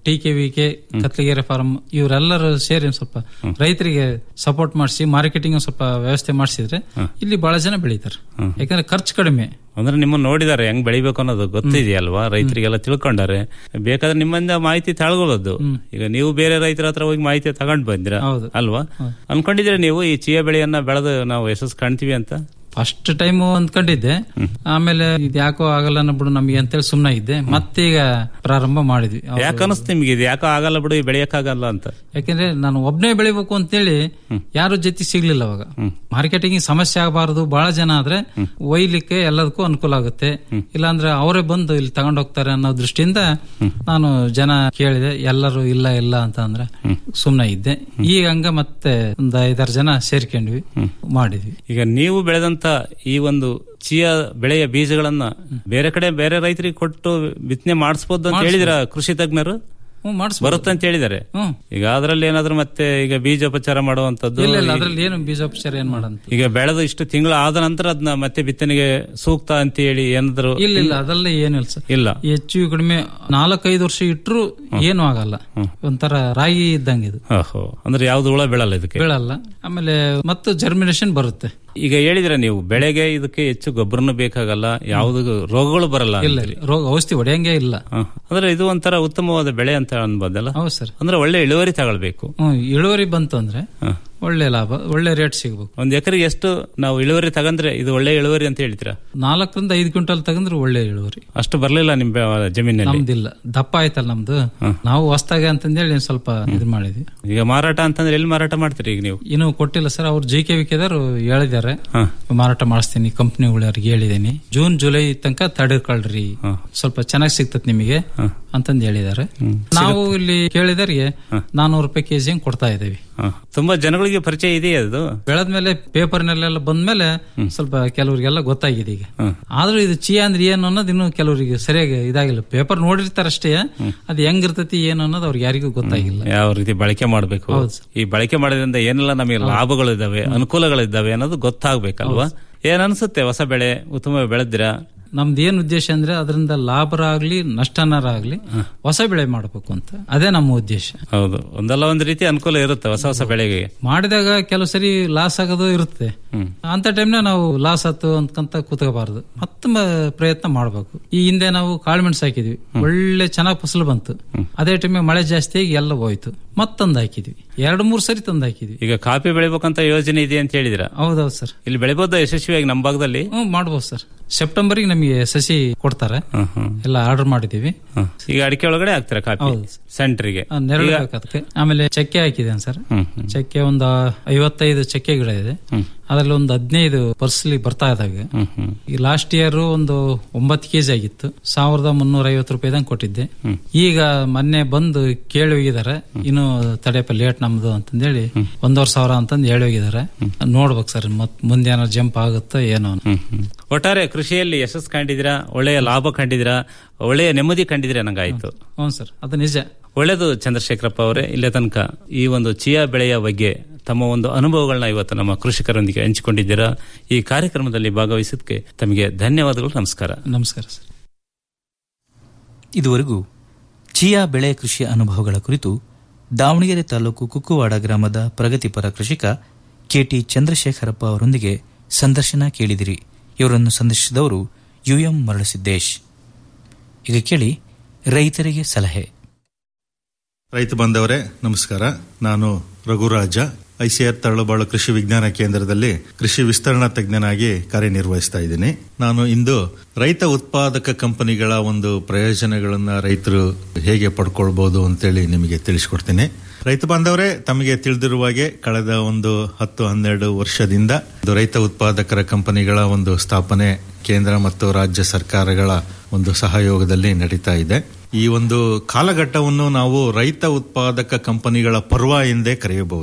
T K V K Katlagere farm ಇವರೆಲ್ಲರೂ ಸೇರಿ ಒಂದ್ ಸ್ವಲ್ಪ ರೈತರಿಗೆ ಸಪೋರ್ಟ್ ಮಾಡಿಸಿ ಮಾರ್ಕೆಟಿಂಗ್ ಸ್ವಲ್ಪ ವ್ಯವಸ್ಥೆ ಮಾಡಿಸಿದ್ರೆ ಇಲ್ಲಿ ಬಹಳ ಜನ ಬೆಳೀತಾರೆ ಯಾಕಂದ್ರೆ ಖರ್ಚು ಕಡಿಮೆ ಅಂದ್ರೆ ನಿಮ್ಮನ್ನ ನೋಡಿದಾರೆ ಹೆಂಗ್ ಬೆಳಿಬೇಕು ಅನ್ನೋದು ಗೊತ್ತಿದೆಯಲ್ವಾ ರೈತರಿಗೆಲ್ಲ ತಿಳ್ಕೊಂಡಾರೆ ಬೇಕಾದ್ರೆ ನಿಮ್ಮಿಂದ ಮಾಹಿತಿ ತಗೊಳ್ಳೋದು ಈಗ ನೀವು ಬೇರೆ ರೈತರ ಹತ್ರ ಹೋಗಿ ಮಾಹಿತಿ ತಗೊಂಡ್ ಬಂದಿರ ಅಲ್ವಾ ಅನ್ಕೊಂಡಿದ್ರೆ ನೀವು ಈ ಚಿಯಾ ಬೆಳೆಯನ್ನ ಬೆಳೆದು ನಾವು ಯಶಸ್ಸು ಕಾಣ್ತೀವಿ ಅಂತ ಫಸ್ಟ್ ಟೈಮ್ ಅಂದ್ಕೊಂಡಿದ್ದೆ ಆಮೇಲೆ ಇದು ಯಾಕೋ ಆಗಲ್ಲ ಬಿಡು ನಮಗೆ ಅಂತೇಳಿ ಸುಮ್ಮನೆ ಇದ್ದೆ ಮತ್ತೀಗ ಪ್ರಾರಂಭ ಮಾಡಿದ್ವಿ ಅವ್ರು- ಯಾಕೆ ಅನಿಸ್ತು ನಿಮ್ಗೆ ಇದು ಯಾಕೋ ಆಗಲ್ಲ ಬಿಡು ಬೆಳೆಯಕ್ಕಾಗಲ್ಲ ಅಂತ ಯಾಕೆಂದ್ರೆ ನಾನು ಒಬ್ನೇ ಬೆಳಿಬೇಕು ಅಂತೇಳಿ ಯಾರು ಜೊತೆ ಸಿಗ್ಲಿಲ್ಲ ಅವಾಗ ಮಾರ್ಕೆಟಿಂಗ್ ಸಮಸ್ಯೆ ಆಗಬಾರದು ಬಹಳ ಜನ ಆದ್ರೆ ಒಯ್ಲಿಕ್ಕೆ ಎಲ್ಲದಕ್ಕೂ ಅನುಕೂಲ ಆಗುತ್ತೆ ಇಲ್ಲಾಂದ್ರೆ ಅವರೇ ಬಂದು ಇಲ್ಲಿ ತಗೊಂಡ್ ಹೋಗ್ತಾರೆ ಅನ್ನೋ ದೃಷ್ಟಿಯಿಂದ ನಾನು ಜನ ಕೇಳಿದೆ ಎಲ್ಲರೂ ಇಲ್ಲ ಇಲ್ಲ ಅಂತ ಅಂದ್ರೆ ಸುಮ್ನೆ ಇದ್ದೆ ಈಗ ಹಂಗ ಮತ್ತೆ ಒಂದ್ ಐದಾರು ಜನ ಸೇರ್ಕೊಂಡ್ವಿ ಮಾಡಿದ್ವಿ ಈಗ ನೀವು ಬೆಳೆದಂತ ಈ ಒಂದು ಚಿಯಾ ಬೆಳೆಯ ಬೀಜಗಳನ್ನ ಬೇರೆ ಕಡೆ ಬೇರೆ ರೈತರಿಗೆ ಕೊಟ್ಟು ಬಿತ್ತನೆ ಮಾಡಿಸ್ಬೋದು ಅಂತ ಹೇಳಿದ್ರ ಕೃಷಿ ತಜ್ಞರು ಹ್ಮ್ ಮಾಡಿಸ್ಬೋದು. ಬರುತ್ತೆ ಅಂತ ಹೇಳಿದ್ದಾರೆ ಹ್ಮ್. ಈಗ ಅದ್ರಲ್ಲಿ ಏನಾದ್ರು ಮತ್ತೆ ಈಗ ಬೀಜೋಪಚಾರ ಮಾಡುವಂತದ್ದು ಇಲ್ಲ ಇಲ್ಲ ಅದ್ರಲ್ಲಿ ಏನು ಬೀಜೋಪಚಾರ ಏನ್ ಮಾಡಂತ ಈಗ ಬೆಳೆದು ಇಷ್ಟು ತಿಂಗಳು ಆದ ನಂತರ ಅದನ್ನ ಮತ್ತೆ ಬಿತ್ತನೆಗೆ ಸೂಕ್ತ ಅಂತ ಹೇಳಿ ಏನಾದ್ರು ಇಲ್ಲ ಇಲ್ಲ ಅದೆಲ್ಲ ಏನಿಲ್ಲ ಸರ್ ಇಲ್ಲ ಹೆಚ್ಚು ಕಡಿಮೆ ನಾಲ್ಕೈದು ವರ್ಷ ಇಟ್ರು ಏನು ಆಗಲ್ಲ ಒಂಥರ ರಾಗಿ ಇದ್ದಂಗೆ ಇದು ಓಹೋ ಅಂದ್ರೆ ಯಾವ್ದು ಹುಳ ಬೀಳಲ್ಲ ಇದಕ್ಕೆ ಬೀಳಲ್ಲ ಆಮೇಲೆ ಮತ್ತು ಜರ್ಮಿನೇಷನ್ ಬರುತ್ತೆ ಈಗ ಹೇಳಿದ್ರೆ ನೀವು ಬೆಳೆಗೆ ಇದಕ್ಕೆ ಹೆಚ್ಚು ಗೊಬ್ಬರನು ಬೇಕಾಗಲ್ಲ ಯಾವ್ದು ರೋಗಗಳು ಬರಲ್ಲ ಇಲ್ಲ ಅಂತೀರಿ. ಇಲ್ಲ. ರೋಗ ಔಷಧಿ ಹೊಡೆಯಂಗೆ ಇಲ್ಲ ಹ. ಅಂದ್ರೆ ಇದು ಒಂಥರ ಉತ್ತಮವಾದ ಬೆಳೆ ಅಂತ ಅನ್ಬೋದಲ್ಲ ಹೌದು ಸರ್ ಅಂದ್ರೆ ಒಳ್ಳೆ ಇಳುವರಿ ತಗೊಳ್ಬೇಕು ಹ್ಮ್ ಇಳುವರಿ ಬಂತು ಅಂದ್ರೆ ಒಳ್ಳೆ ಲಾಭ ಒಳ್ಳೆ ರೇಟ್ ಸಿಗ್ಬೇಕು ಒಂದ್ ಎಕರೆಗೆ ಎಷ್ಟು ನಾವು ಇಳುವರಿ ತಗಂದ್ರೆ ಇದು ಒಳ್ಳೆ ಇಳುವರಿ ಅಂತ ಹೇಳ್ತೀರಾ ನಾಲ್ಕರಿಂದ ಐದು ಕ್ವಿಂಟಲ್ ತಗಂದ್ರೆ ಒಳ್ಳೆ ಇಳುವರಿ ಅಷ್ಟು ಬರ್ಲಿಲ್ಲ ನಿಮ್ ಬೆ- ಜಮೀನಲ್ಲಿ ನಮ್ದಿಲ್ಲ ದಪ್ಪ ಆಯ್ತಲ್ಲ ನಮ್ದು ನಾವು ಹೊಸ್ತಾಗ ಅಂತಂದೇಳಿ ಒಂದ್ ಸ್ವಲ್ಪ ಇದು ಮಾಡಿದ್ವಿ ಈಗ ಮಾರಾಟ ಅಂತಂದ್ರೆ ಎಲ್ಲಿ ಮಾರಾಟ ಮಾಡ್ತೀರಿ ಈಗ ನೀವು ಇನ್ನು ಕೊಟ್ಟಿಲ್ಲ ಸರ್ ಅವ್ರು ಜಿ ಕೆ ವಿಕೆದವ್ರು ಹೇಳಿದ್ದಾರೆ ಮಾರಾಟ ಮಾಡಿಸ್ತೀನಿ ಕಂಪ್ನಿಗಳವ್ರಿಗೆ ಹೇಳಿದ್ದೀನಿ ಜೂನ್ ಜುಲೈ ತನಕ ತಡೆಕೊಳ್ರಿ ಸ್ವಲ್ಪ ಚೆನ್ನಾಗಿ ಸಿಗ್ತತ್ ನಿಮಗೆ ಅಂತಂದು ಹೇಳಿದ್ದಾರೆ ನಾವು ಇಲ್ಲಿ ಕೇಳಿದರಿಗೆ ನಾನೂರು ರೂಪಾಯಿ ಕೆಜಿ ಹಂಗ್ ಕೊಡ್ತಾ ಇದ್ದೀವಿ ಹ. ತುಂಬಾ ಜನಗಳಿಗೆ ಪರಿಚಯ ಇದೆಯಾ ಅದು ಬೆಳೆದ್ಮೇಲೆ ಪೇಪರ್ನಲ್ಲೆಲ್ಲ ಬಂದ್ಮೇಲೆ ಸ್ವಲ್ಪ ಕೆಲವರಿಗೆಲ್ಲ ಗೊತ್ತಾಗಿದೆ ಈಗ ಆದ್ರೂ ಇದು ಚಿಯಾ ಅಂದ್ರೆ ಏನು ಅನ್ನೋದು ಇನ್ನು ಕೆಲವರಿಗೆ ಸರಿಯಾಗಿ ಇದಾಗಿಲ್ಲ ಪೇಪರ್ ನೋಡಿರ್ತಾರಷ್ಟೇ ಅದು ಹೆಂಗಿರ್ತತಿ ಏನು ಅನ್ನೋದು ಅವ್ರಿಗೆ ಯಾರಿಗೂ ಗೊತ್ತಾಗಿಲ್ಲ ಯಾವ ರೀತಿ ಬಳಕೆ ಮಾಡಬೇಕು ಈ ಬಳಕೆ ಮಾಡೋದ್ರಿಂದ ಏನೆಲ್ಲ ನಮಗೆ ಲಾಭಗಳು ಇದಾವೆ ಅನುಕೂಲಗಳಿದ್ದಾವೆ ಅನ್ನೋದು ಗೊತ್ತಾಗ್ಬೇಕಲ್ವಾ ಏನ್ ಅನ್ಸುತ್ತೆ ಹೊಸ ಬೆಳೆ ಉತ್ತಮ ಬೆಳೆದಿರಾ ನಮ್ದು ಏನ್ ಉದ್ದೇಶ ಅಂದ್ರೆ ಅದರಿಂದ ಲಾಭರ ಆಗ್ಲಿ ನಷ್ಟನರ ಆಗ್ಲಿ ಹೊಸ ಬೆಳೆ ಮಾಡಬೇಕು ಅಂತ ಅದೇ ನಮ್ಮ ಉದ್ದೇಶ ಹೌದು ಒಂದಲ್ಲ ಒಂದ್ ರೀತಿ ಅನುಕೂಲ ಇರುತ್ತೆ ಹೊಸ ಹೊಸ ಬೆಳೆಗೆ ಮಾಡಿದಾಗ ಕೆಲವು ಸರಿ ಲಾಸ್ ಆಗೋದು ಇರುತ್ತೆ ಅಂತ ಟೈಮ್ನ ನಾವು ಲಾಸ್ ಆತು ಅಂತಕಂತ ಕೂತ್ಕೋಬಾರ್ದು ಮತ್ತೆ ಮ- ಪ್ರಯತ್ನ ಮಾಡಬೇಕು ಈ ಹಿಂದೆ ನಾವು ಕಾಳುಮೆಣಸು ಹಾಕಿದ್ವಿ ಒಳ್ಳೆ ಚೆನ್ನಾಗಿ ಫಸಲು ಬಂತು ಅದೇ ಟೈಮ್ ಮಳೆ ಜಾಸ್ತಿ ಆಗಿ ಎಲ್ಲ ಹೋಯ್ತು ಮತ್ತೊಂದು ಹಾಕಿದ್ವಿ ಎರಡು ಮೂರು ಸರಿ ತಂದು ಹಾಕಿದ್ವಿ ಈಗ ಕಾಫಿ ಬೆಳಿಬೇಕಂತ ಯೋಜನೆ ಇದೆ ಅಂತ ಹೇಳಿದ್ರ ಹೌದೌದು ಸರ್ ಇಲ್ಲಿ ಬೆಳಿಬೋದ ಯಶಸ್ವಿಯಾಗಿ ನಮ್ಮ ಭಾಗದಲ್ಲಿ ಹ್ಮ್ ಮಾಡ್ಬೋದು ಸರ್ ಸೆಪ್ಟೆಂಬರ್ಗೆ ನಮಗೆ ಸಸಿ ಕೊಡ್ತಾರೆ ಎಲ್ಲ ಆರ್ಡರ್ ಮಾಡಿದೀವಿ ಈಗ ಅಡಿಕೆ ಒಳಗಡೆ ಹಾಕ್ತೀರಾ ಕಾಫಿ ಹೌದು. ಸೆಂಟ್ರಿಗೆ ಆ, ನೆರಳು ಬೇಕು ಅದಕ್ಕೆ ಆಮೇಲೆ ಚಕ್ಕೆ ಹಾಕಿದ್ದೇನೆ ಸರ್ ಚಕ್ಕೆ ಒಂದು ಐವತ್ತೈದು ಚಕ್ಕೆ ಗಿಡ ಇದೆ ಅದ್ರಲ್ಲಿ ಒಂದು ಹದಿನೈದು ಪರ್ಸ್ಲಿ ಬರ್ತಾ ಇದ್ದಾವೆ ಈ ಲಾಸ್ಟ್ ಇಯರ್ ಒಂದು ಒಂಬತ್ತು ಕೆಜಿ ಆಗಿತ್ತು ಸಾವಿರದ ಮುನ್ನೂರ ಐವತ್ತು ರೂಪಾಯಿದಂಗ್ ಕೊಟ್ಟಿದ್ದೆ ಈಗ ಮೊನ್ನೆ ಬಂದು ಕೇಳಿ ಹೋಗಿದ್ದಾರೆ ಇನ್ನು ತಡೆಪ ಲೇಟ್ ನಮ್ದು ಅಂತಂದೇಳಿ ಒಂದೂವರೆ ಸಾವಿರ ಅಂತಂದು ಹೇಳಿ ಹೋಗಿದ್ದಾರೆ ನೋಡ್ಬೇಕು ಸರ್ ಮತ್ ಮುಂದೆ ಏನಾದ್ರು ಜಂಪ್ ಆಗುತ್ತೋ ಏನೋ ಅಂತ. ಒಟ್ಟಾರೆ ಕೃಷಿಯಲ್ಲಿ ಯಶಸ್ಸು ಕಂಡಿದ್ದೀರಾ ಒಳ್ಳೆಯ ಲಾಭ ಕಂಡಿದ್ದೀರಾ ಒಳ್ಳೆಯ ನೆಮ್ಮದಿ ಕಂಡಿದ್ದೀರಾ ನಂಗಾಯ್ತು ಹ್ಞೂ ಸರ್ ಅದು ನಿಜ ಒಳ್ಳೆಯದು ಚಂದ್ರಶೇಖರಪ್ಪ ಅವರೇ ಇಲ್ಲೇ ತನಕ ಈ ಒಂದು ಚಿಯಾ ಬೆಳೆಯ ಬಗ್ಗೆ ತಮ್ಮ ಒಂದು ಅನುಭವಗಳನ್ನ ಇವತ್ತು ನಮ್ಮ ಕೃಷಿಕರೊಂದಿಗೆ ಹಂಚಿಕೊಂಡಿದ್ದೀರಾ ಈ ಕಾರ್ಯಕ್ರಮದಲ್ಲಿ ಭಾಗವಹಿಸಿದ್ದಕ್ಕೆ ತಮಗೆ ಧನ್ಯವಾದಗಳು ನಮಸ್ಕಾರ ನಮಸ್ಕಾರ ಸರ್ ಇದುವರೆಗೂ ಚಿಯಾ ಬೆಳೆ ಕೃಷಿಯ ಅನುಭವಗಳ ಕುರಿತು ದಾವಣಗೆರೆ ತಾಲೂಕು ಕುಕ್ಕುವಾಡ ಗ್ರಾಮದ ಪ್ರಗತಿಪರ ಕೃಷಿಕ ಕೆಟಿ ಚಂದ್ರಶೇಖರಪ್ಪ ಅವರೊಂದಿಗೆ ಸಂದರ್ಶನ ಕೇಳಿದಿರಿ ಇವರನ್ನು ಸಂದರ್ಶಿಸಿದವರು ಯುಎಂ ಮರಳಸಿದ್ದೇಶ್ ಈಗ ಕೇಳಿ ರೈತರಿಗೆ ಸಲಹೆ ರೈತ ಬಂದವರೇ ನಮಸ್ಕಾರ ನಾನು ರಘುರಾಜ ಐಸಿಆರ್ ತರಳುಬಾಳು ಕೃಷಿ ವಿಜ್ಞಾನ ಕೇಂದ್ರದಲ್ಲಿ ಕೃಷಿ ವಿಸ್ತರಣಾ ತಜ್ಞನಾಗಿ ಕಾರ್ಯನಿರ್ವಹಿಸ್ತಾ ಇದ್ದೀನಿ ನಾನು ಇಂದು ರೈತ ಉತ್ಪಾದಕ ಕಂಪನಿಗಳ ಒಂದು ಪ್ರಯೋಜನಗಳನ್ನ ರೈತರು ಹೇಗೆ ಪಡ್ಕೊಳ್ಬಹುದು ಅಂತೇಳಿ ನಿಮಗೆ ತಿಳಿಸ್ಕೊಡ್ತೀನಿ ರೈತ ಬಾಂಧವರೇ ತಮಗೆ ತಿಳಿದಿರುವ ಹಾಗೆ ಕಳೆದ ಒಂದು ಹತ್ತು ಹನ್ನೆರಡು ವರ್ಷದಿಂದ ಒಂದು ರೈತ ಉತ್ಪಾದಕರ ಕಂಪನಿಗಳ ಒಂದು ಸ್ಥಾಪನೆ ಕೇಂದ್ರ ಮತ್ತು ರಾಜ್ಯ ಸರ್ಕಾರಗಳ ಒಂದು ಸಹಯೋಗದಲ್ಲಿ ನಡೀತಾ ಇದೆ ಈ ಒಂದು ಕಾಲಘಟ್ಟವನ್ನು ನಾವು ರೈತ ಉತ್ಪಾದಕ ಕಂಪನಿಗಳ ಪರ್ವ ಎಂದೇ ಕರೆಯಬಹುದು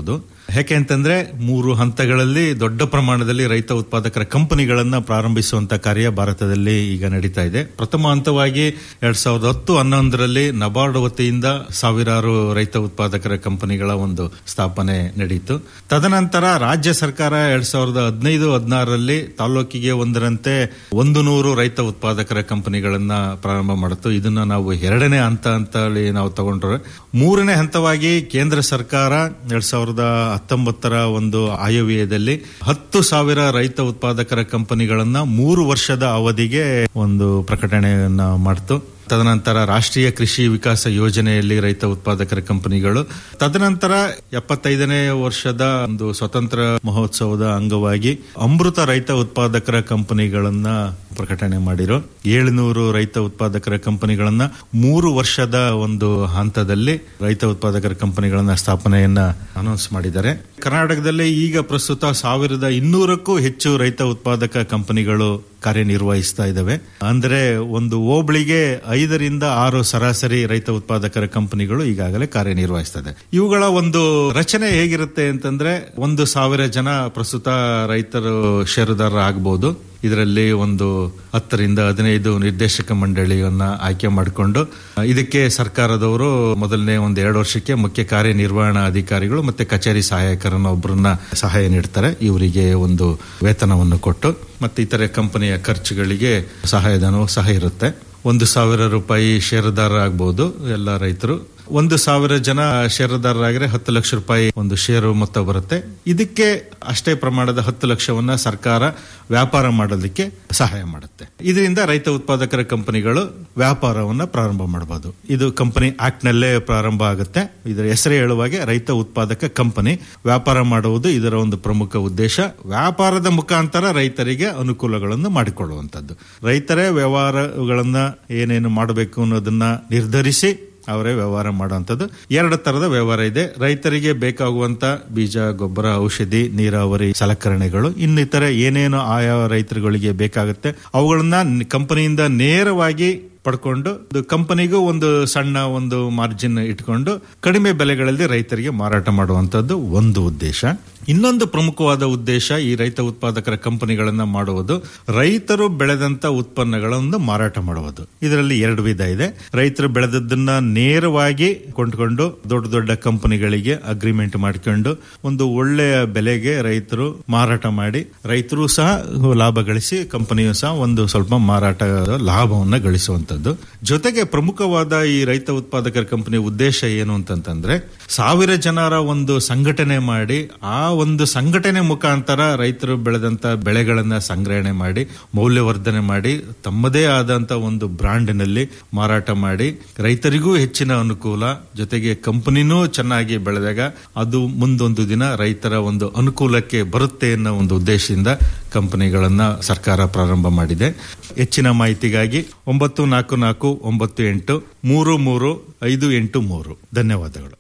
ಯಾಕೆ ಅಂತಂದ್ರೆ ಮೂರು ಹಂತಗಳಲ್ಲಿ ದೊಡ್ಡ ಪ್ರಮಾಣದಲ್ಲಿ ರೈತ ಉತ್ಪಾದಕರ ಕಂಪನಿಗಳನ್ನ ಪ್ರಾರಂಭಿಸುವಂತ ಕಾರ್ಯ ಭಾರತದಲ್ಲಿ ಈಗ ನಡೀತಾ ಇದೆ ಪ್ರಥಮ ಹಂತವಾಗಿ ಎರಡ್ ಸಾವಿರದ ಹತ್ತು ಹನ್ನೊಂದರಲ್ಲಿ ನಬಾರ್ಡ್ ವತಿಯಿಂದ ಸಾವಿರಾರು ರೈತ ಉತ್ಪಾದಕರ ಕಂಪನಿಗಳ ಒಂದು ಸ್ಥಾಪನೆ ನಡೆಯಿತು ತದನಂತರ ರಾಜ್ಯ ಸರ್ಕಾರ ಎರಡ್ ಸಾವಿರದ ಹದಿನೈದು ಹದಿನಾರರಲ್ಲಿ ತಾಲ್ಲೂಕಿಗೆ ಒಂದರಂತೆ ಒಂದು ನೂರು ರೈತ ಉತ್ಪಾದಕರ ಕಂಪನಿಗಳನ್ನ ಪ್ರಾರಂಭ ಮಾಡಿತು ಇದನ್ನ ನಾವು ಎರಡನೇ ಹಂತ ಅಂತ ಹೇಳಿ ನಾವು ತಗೊಂಡ್ರೆ ಮೂರನೇ ಹಂತವಾಗಿ ಕೇಂದ್ರ ಸರ್ಕಾರ ಎರಡ್ ಸಾವಿರದ ಹತ್ತೊಂಬತ್ತರ ಒಂದು ಆಯವ್ಯಯದಲ್ಲಿ ಹತ್ತು ಸಾವಿರ ರೈತ ಉತ್ಪಾದಕರ ಕಂಪನಿಗಳನ್ನ ಮೂರು ವರ್ಷದ ಅವಧಿಗೆ ಒಂದು ಪ್ರಕಟಣೆಯನ್ನ ಮಾಡ್ತು ತದನಂತರ ರಾಷ್ಟ್ರೀಯ ಕೃಷಿ ವಿಕಾಸ ಯೋಜನೆಯಲ್ಲಿ ರೈತ ಉತ್ಪಾದಕರ ಕಂಪನಿಗಳು ತದನಂತರ ಎಪ್ಪತ್ತೈದನೇ ವರ್ಷದ ಒಂದು ಸ್ವತಂತ್ರ ಮಹೋತ್ಸವದ ಅಂಗವಾಗಿ ಅಮೃತ ರೈತ ಉತ್ಪಾದಕರ ಕಂಪನಿಗಳನ್ನ ಪ್ರಕಟಣೆ ಮಾಡಿರೋ ಏಳುನೂರು ರೈತ ಉತ್ಪಾದಕರ ಕಂಪನಿಗಳನ್ನ ಮೂರು ವರ್ಷದ ಒಂದು ಹಂತದಲ್ಲಿ ರೈತ ಉತ್ಪಾದಕರ ಕಂಪನಿಗಳನ್ನ ಸ್ಥಾಪನೆಯನ್ನ ಅನೌನ್ಸ್ ಮಾಡಿದ್ದಾರೆ ಕರ್ನಾಟಕದಲ್ಲಿ ಈಗ ಪ್ರಸ್ತುತ ಸಾವಿರದ ಇನ್ನೂರಕ್ಕೂ ಹೆಚ್ಚು ರೈತ ಉತ್ಪಾದಕ ಕಂಪನಿಗಳು ಕಾರ್ಯನಿರ್ವಹಿಸ್ತಾ ಇದ್ದಾವೆ ಅಂದ್ರೆ ಒಂದು ಹೋಬಳಿಗೆ ಐದರಿಂದ ಆರು ಸರಾಸರಿ ರೈತ ಉತ್ಪಾದಕರ ಕಂಪನಿಗಳು ಈಗಾಗಲೇ ಕಾರ್ಯನಿರ್ವಹಿಸ್ತದೆ ಇವುಗಳ ಒಂದು ರಚನೆ ಹೇಗಿರುತ್ತೆ ಅಂತಂದ್ರೆ ಒಂದು ಸಾವಿರ ಜನ ಪ್ರಸ್ತುತ ರೈತರು ಷೇರುದಾರ ಆಗಬಹುದು ಇದರಲ್ಲಿ ಒಂದು ಹತ್ತರಿಂದ ಹದಿನೈದು ನಿರ್ದೇಶಕ ಮಂಡಳಿಯನ್ನ ಆಯ್ಕೆ ಮಾಡಿಕೊಂಡು ಇದಕ್ಕೆ ಸರ್ಕಾರದವರು ಮೊದಲನೇ ಒಂದು ಎರಡು ವರ್ಷಕ್ಕೆ ಮುಖ್ಯ ಕಾರ್ಯನಿರ್ವಹಣಾ ಅಧಿಕಾರಿಗಳು ಮತ್ತೆ ಕಚೇರಿ ಸಹಾಯಕರನ್ನ ಒಬ್ಬರನ್ನ ಸಹಾಯ ನೀಡ್ತಾರೆ ಇವರಿಗೆ ಒಂದು ವೇತನವನ್ನು ಕೊಟ್ಟು ಮತ್ತೆ ಇತರೆ ಕಂಪನಿಯ ಖರ್ಚುಗಳಿಗೆ ಸಹಾಯಧನವು ಸಹ ಇರುತ್ತೆ ಒಂದು ಸಾವಿರ ರೂಪಾಯಿ ಷೇರುದಾರ ಆಗಬಹುದು ಎಲ್ಲ ರೈತರು ಒಂದು ಸಾವಿರ ಜನ ಷೇರುದಾರರಾಗಿದ್ರೆ ಹತ್ತು ಲಕ್ಷ ರೂಪಾಯಿ ಒಂದು ಷೇರು ಮೊತ್ತ ಬರುತ್ತೆ ಇದಕ್ಕೆ ಅಷ್ಟೇ ಪ್ರಮಾಣದ ಹತ್ತು ಲಕ್ಷವನ್ನ ಸರ್ಕಾರ ವ್ಯಾಪಾರ ಮಾಡೋದಕ್ಕೆ ಸಹಾಯ ಮಾಡುತ್ತೆ ಇದರಿಂದ ರೈತ ಉತ್ಪಾದಕರ ಕಂಪನಿಗಳು ವ್ಯಾಪಾರವನ್ನ ಪ್ರಾರಂಭ ಮಾಡಬಹುದು ಇದು ಕಂಪನಿ ಆಕ್ಟ್ ನಲ್ಲೇ ಪ್ರಾರಂಭ ಆಗುತ್ತೆ ಇದರ ಹೆಸರೇ ಹೇಳುವಾಗೆ ರೈತ ಉತ್ಪಾದಕ ಕಂಪನಿ ವ್ಯಾಪಾರ ಮಾಡುವುದು ಇದರ ಒಂದು ಪ್ರಮುಖ ಉದ್ದೇಶ ವ್ಯಾಪಾರದ ಮುಖಾಂತರ ರೈತರಿಗೆ ಅನುಕೂಲಗಳನ್ನು ಮಾಡಿಕೊಳ್ಳುವಂತದ್ದು ರೈತರೇ ವ್ಯವಹಾರಗಳನ್ನ ಏನೇನು ಮಾಡಬೇಕು ಅನ್ನೋದನ್ನ ನಿರ್ಧರಿಸಿ ಅವರೇ ವ್ಯವಹಾರ ಮಾಡುವಂಥದ್ದು ಎರಡು ತರದ ವ್ಯವಹಾರ ಇದೆ ರೈತರಿಗೆ ಬೇಕಾಗುವಂತ ಬೀಜ ಗೊಬ್ಬರ ಔಷಧಿ ನೀರಾವರಿ ಸಲಕರಣೆಗಳು ಇನ್ನಿತರ ಏನೇನು ಆಯಾ ರೈತರುಗಳಿಗೆ ಬೇಕಾಗುತ್ತೆ ಅವುಗಳನ್ನ ಕಂಪನಿಯಿಂದ ನೇರವಾಗಿ ಪಡ್ಕೊಂಡು ಕಂಪನಿಗೂ ಒಂದು ಸಣ್ಣ ಒಂದು ಮಾರ್ಜಿನ್ ಇಟ್ಕೊಂಡು ಕಡಿಮೆ ಬೆಲೆಗಳಲ್ಲಿ ರೈತರಿಗೆ ಮಾರಾಟ ಮಾಡುವಂತದ್ದು ಒಂದು ಉದ್ದೇಶ ಇನ್ನೊಂದು ಪ್ರಮುಖವಾದ ಉದ್ದೇಶ ಈ ರೈತ ಉತ್ಪಾದಕರ ಕಂಪನಿಗಳನ್ನ ಮಾಡುವುದು ರೈತರು ಬೆಳೆದಂತ ಉತ್ಪನ್ನಗಳನ್ನು ಮಾರಾಟ ಮಾಡುವುದು ಇದರಲ್ಲಿ ಎರಡು ವಿಧ ಇದೆ ರೈತರು ಬೆಳೆದದ್ದನ್ನ ನೇರವಾಗಿ ಕೊಂಡ್ಕೊಂಡು ದೊಡ್ಡ ದೊಡ್ಡ ಕಂಪನಿಗಳಿಗೆ ಅಗ್ರಿಮೆಂಟ್ ಮಾಡ್ಕೊಂಡು ಒಂದು ಒಳ್ಳೆಯ ಬೆಲೆಗೆ ರೈತರು ಮಾರಾಟ ಮಾಡಿ ರೈತರು ಸಹ ಲಾಭ ಗಳಿಸಿ ಕಂಪನಿಯು ಸಹ ಒಂದು ಸ್ವಲ್ಪ ಮಾರಾಟದ ಲಾಭವನ್ನ ಗಳಿಸುವಂತದ್ದು ಜೊತೆಗೆ ಪ್ರಮುಖವಾದ ಈ ರೈತ ಉತ್ಪಾದಕರ ಕಂಪನಿ ಉದ್ದೇಶ ಏನು ಅಂತಂತಂದ್ರೆ ಸಾವಿರ ಜನರ ಒಂದು ಸಂಘಟನೆ ಮಾಡಿ ಆ ಒಂದು ಸಂಘಟನೆ ಮುಖಾಂತರ ರೈತರು ಬೆಳೆದಂತ ಬೆಳೆಗಳನ್ನ ಸಂಗ್ರಹಣೆ ಮಾಡಿ ಮೌಲ್ಯವರ್ಧನೆ ಮಾಡಿ ತಮ್ಮದೇ ಆದಂತ ಒಂದು ಬ್ರಾಂಡ್ನಲ್ಲಿ ಮಾರಾಟ ಮಾಡಿ ರೈತರಿಗೂ ಹೆಚ್ಚಿನ ಅನುಕೂಲ ಜೊತೆಗೆ ಕಂಪನಿನೂ ಚೆನ್ನಾಗಿ ಬೆಳೆದಾಗ ಅದು ಮುಂದೊಂದು ದಿನ ರೈತರ ಒಂದು ಅನುಕೂಲಕ್ಕೆ ಬರುತ್ತೆ ಅನ್ನೋ ಒಂದು ಉದ್ದೇಶದಿಂದ ಕಂಪನಿಗಳನ್ನ ಸರ್ಕಾರ ಪ್ರಾರಂಭ ಮಾಡಿದೆ ಹೆಚ್ಚಿನ ಮಾಹಿತಿಗಾಗಿ ಒಂಬತ್ತು ನಾಲ್ಕು ನಾಲ್ಕು ಒಂಬತ್ತು ಎಂಟು ಮೂರು ಮೂರು ಐದು ಎಂಟು ಮೂರು ಧನ್ಯವಾದಗಳು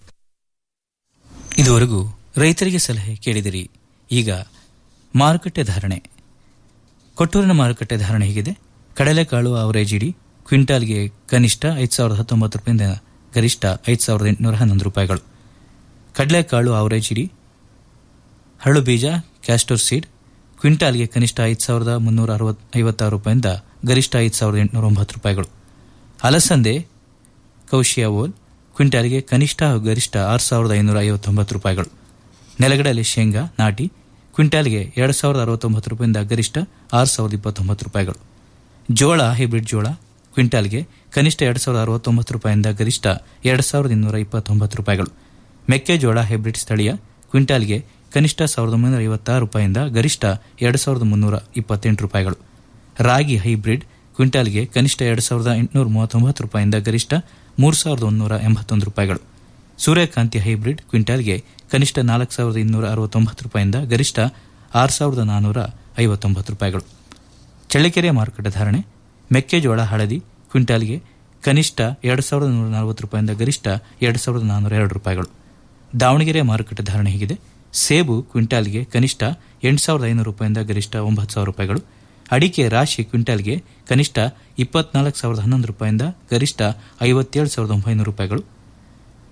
ಇದುವರೆಗೂ ರೈತರಿಗೆ ಸಲಹೆ ಕೇಳಿದಿರಿ ಈಗ ಮಾರುಕಟ್ಟೆ ಧಾರಣೆ ಕೊಟ್ಟೂರಿನ ಮಾರುಕಟ್ಟೆ ಧಾರಣೆ ಹೀಗಿದೆ ಕಡಲೆಕಾಳು ಅವರೇಜ್ ಇಡಿ ಕ್ವಿಂಟಾಲ್ಗೆ ಕನಿಷ್ಠ ಐದು ಸಾವಿರದ ಹತ್ತೊಂಬತ್ತು ರೂಪಾಯಿಂದ ಗರಿಷ್ಠ ಐದು ಸಾವಿರದ ಎಂಟುನೂರ ಹನ್ನೊಂದು ರೂಪಾಯಿಗಳು ಕಡಲೆಕಾಳು ಅವರೇಜ್ ಇಡಿ ಹರಳು ಬೀಜ ಕ್ಯಾಸ್ಟೋರ್ ಸೀಡ್ ಕ್ವಿಂಟಾಲ್ಗೆ ಕನಿಷ್ಠ ಐದು ಸಾವಿರದ ಮುನ್ನೂರ ಅರವತ್ ಐವತ್ತಾರು ರೂಪಾಯಿಂದ ಗರಿಷ್ಠ ಐದು ಸಾವಿರದ ಎಂಟುನೂರ ಒಂಬತ್ತು ರೂಪಾಯಿಗಳು ಅಲಸಂದೆ ಕೌಶಿಯಾ ಓಲ್ ಕ್ವಿಂಟಾಲ್ಗೆ ಕನಿಷ್ಠ ಹಾಗೂ ಗರಿಷ್ಠ ಆರು ಸಾವಿರದ ಐನೂರ ಐವತ್ತೊಂಬತ್ತು ರೂಪಾಯಿಗಳು ನೆಲಗಡಲೆ ಶೇಂಗಾ ನಾಟಿ ಕ್ವಿಂಟಾಲ್ಗೆ ಎರಡು ಸಾವಿರದ ಅರವತ್ತೊಂಬತ್ತು ರೂಪಾಯಿಂದ ಗರಿಷ್ಠ ಆರು ಸಾವಿರದ ಇಪ್ಪತ್ತೊಂಬತ್ತು ರೂಪಾಯಿಗಳು ಜೋಳ ಹೈಬ್ರಿಡ್ ಜೋಳ ಕ್ವಿಂಟಾಲ್ಗೆ ಕನಿಷ್ಠ ಎರಡು ಸಾವಿರದ ಅರವತ್ತೊಂಬತ್ತು ರೂಪಾಯಿಂದ ಗರಿಷ್ಠ ಎರಡು ಸಾವಿರದ ಇನ್ನೂರ ಇಪ್ಪತ್ತೊಂಬತ್ತು ರೂಪಾಯಿಗಳು ಮೆಕ್ಕೆಜೋಳ ಹೈಬ್ರಿಡ್ ಸ್ಥಳೀಯ ಕ್ವಿಂಟಾಲ್ಗೆ ಕನಿಷ್ಠ ಸಾವಿರದ ಒಂಬೈನೂರ ಐವತ್ತಾರು ರೂಪಾಯಿಂದ ಗರಿಷ್ಠ ಎರಡು ಸಾವಿರದ ಮುನ್ನೂರ ಇಪ್ಪತ್ತೆಂಟು ರೂಪಾಯಿಗಳು ರಾಗಿ ಹೈಬ್ರಿಡ್ ಕ್ವಿಂಟಾಲ್ಗೆ ಕನಿಷ್ಠ ಎರಡು ಸಾವಿರದ ಎಂಟುನೂರ ಮೂವತ್ತೊಂಬತ್ತು ರೂಪಾಯಿಂದ ಗರಿಷ್ಠ ಮೂರು ಸಾವಿರದ ಒಂದೂರ ಎಂಬತ್ತೊಂದು ರೂಪಾಯಿಗಳು ಸೂರ್ಯಕಾಂತಿ ಹೈಬ್ರಿಡ್ ಕ್ವಿಂಟಾಲ್ಗೆ ಕನಿಷ್ಠ ನಾಲ್ಕು ಸಾವಿರದ ಇನ್ನೂರ ಅರವತ್ತೊಂಬತ್ತು ರೂಪಾಯಿಂದ ಗರಿಷ್ಠ ಆರು ಸಾವಿರದ ನಾನ್ನೂರ ಐವತ್ತೊಂಬತ್ತು ರೂಪಾಯಿಗಳು ಚಳ್ಳಕೆರೆ ಮಾರುಕಟ್ಟೆ ಧಾರಣೆ ಮೆಕ್ಕೆಜೋಳ ಹಳದಿ ಕ್ವಿಂಟಾಲ್ಗೆ ಕನಿಷ್ಠ ಎರಡು ಸಾವಿರದ ನೂರ ನಲವತ್ತು ರೂಪಾಯಿಂದ ಗರಿಷ್ಠ ಎರಡು ಸಾವಿರದ ನಾನ್ನೂರ ಎರಡು ರೂಪಾಯಿಗಳು ದಾವಣಗೆರೆ ಮಾರುಕಟ್ಟೆ ಧಾರಣೆ ಹೀಗಿದೆ ಸೇಬು ಕ್ವಿಂಟಾಲ್ಗೆ ಕನಿಷ್ಠ ಎಂಟು ಸಾವಿರದ ಐನೂರು ರೂಪಾಯಿಂದ ಗರಿಷ್ಠ ಒಂಬತ್ತು ಸಾವಿರ ರೂಪಾಯಿಗಳು ಅಡಿಕೆ ರಾಶಿ ಕ್ವಿಂಟಾಲ್ಗೆ ಕನಿಷ್ಠ ಇಪ್ಪತ್ನಾಲ್ಕು ಸಾವಿರದ ಹನ್ನೊಂದು ರೂಪಾಯಿಂದ ಗರಿಷ್ಠ ಐವತ್ತೇಳು ಸಾವಿರದ ಒಂಬೈನೂರು ರೂಪಾಯಿಗಳು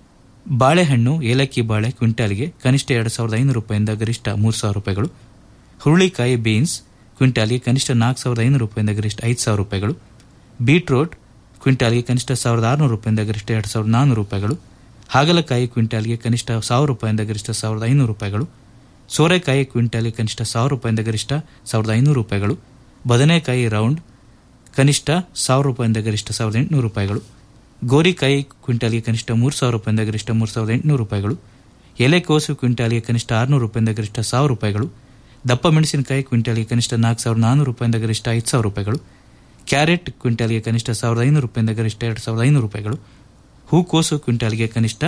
ಬಾಳೆಹಣ್ಣು ಏಲಕ್ಕಿ ಬಾಳೆ ಕ್ವಿಂಟಾಲ್ಗೆ ಕನಿಷ್ಠ ಎರಡು ಸಾವಿರದ ಐನೂರು ರೂಪಾಯಿಂದ ಗರಿಷ್ಠ ಮೂರು ಸಾವಿರ ರೂಪಾಯಿಗಳು ಹುರುಳಿಕಾಯಿ ಬೀನ್ಸ್ ಕ್ವಿಂಟಾಲ್ಗೆ ಕನಿಷ್ಠ ನಾಲ್ಕು ಸಾವಿರದ ಐನೂರು ರೂಪಾಯಿಂದ ಗರಿಷ್ಠ ಐದು ಸಾವಿರ ರೂಪಾಯಿಗಳು ಬೀಟ್ರೋಟ್ ಕ್ವಿಂಟಾಲ್ಗೆ ಕನಿಷ್ಠ ಸಾವಿರದ ಆರುನೂರು ರೂಪಾಯಿಂದ ಗರಿಷ್ಠ ಎರಡು ಸಾವಿರದ ನಾನ್ನೂರು ರೂಪಾಯಿಗಳು ಹಾಗಲಕಾಯಿ ಕ್ವಿಂಟಾಲ್ಗೆ ಕನಿಷ್ಠ ಸಾವಿರ ರೂಪಾಯಿಂದ ಗರಿಷ್ಠ ಸಾವಿರದ ಐನೂರು ರೂಪಾಯಿಗಳು ಸೋರೆಕಾಯಿ ಕ್ವಿಂಟಾಲ್ಗೆ ಕನಿಷ್ಠ ಸಾವಿರ ರೂಪಾಯಿಂದ ಗರಿಷ್ಠ ಸಾವಿರದ ಐನೂರು ರೂಪಾಯಿಗಳು ಬದನೆಕಾಯಿ ರೌಂಡ್ ಕನಿಷ್ಠ ಸಾವಿರ ರೂಪಾಯಿಂದ ಗರಿಷ್ಠ ಸಾವಿರದ ಎಂಟುನೂರು ರೂಪಾಯಿಗಳು ಗೋರಿಕಾಯಿ ಕ್ವಿಂಟಾಲ್ಗೆ ಕನಿಷ್ಠ ಮೂರು ಸಾವಿರ ರೂಪಾಯಿಂದ ಗರಿಷ್ಠ ಮೂರು ಸಾವಿರದ ಎಂಟುನೂರು ರೂಪಾಯಿಗಳು ಎಲೆಕೋಸು ಕ್ವಿಂಟಾಲ್ಗೆ ಕನಿಷ್ಠ ಆರುನೂರು ರೂಪಾಯಿಂದ ಗರಿಷ್ಠ ಸಾವಿರ ರೂಪಾಯಿಗಳು ದಪ್ಪ ಮೆಣಸಿನಕಾಯಿ ಕ್ವಿಂಟಾಲ್ಗೆ ಕನಿಷ್ಠ ನಾಲ್ಕು ಸಾವಿರದ ನಾನ್ನೂರು ರೂಪಾಯಿಂದ ಗರಿಷ್ಠ ಐದು ಸಾವಿರ ರೂಪಾಯಿಗಳು ಕ್ಯಾರೆಟ್ ಕ್ವಿಂಟಾಲ್ಗೆ ಕನಿಷ್ಠ ಸಾವಿರದ ಐನೂರು ರೂಪಾಯಿಂದ ಗರಿಷ್ಠ ಎರಡು ಸಾವಿರದ ಐನೂರು ರೂಪಾಯಿಗಳು ಹೂಕೋಸು ಕ್ವಿಂಟಾಲ್ಗೆ ಕನಿಷ್ಠ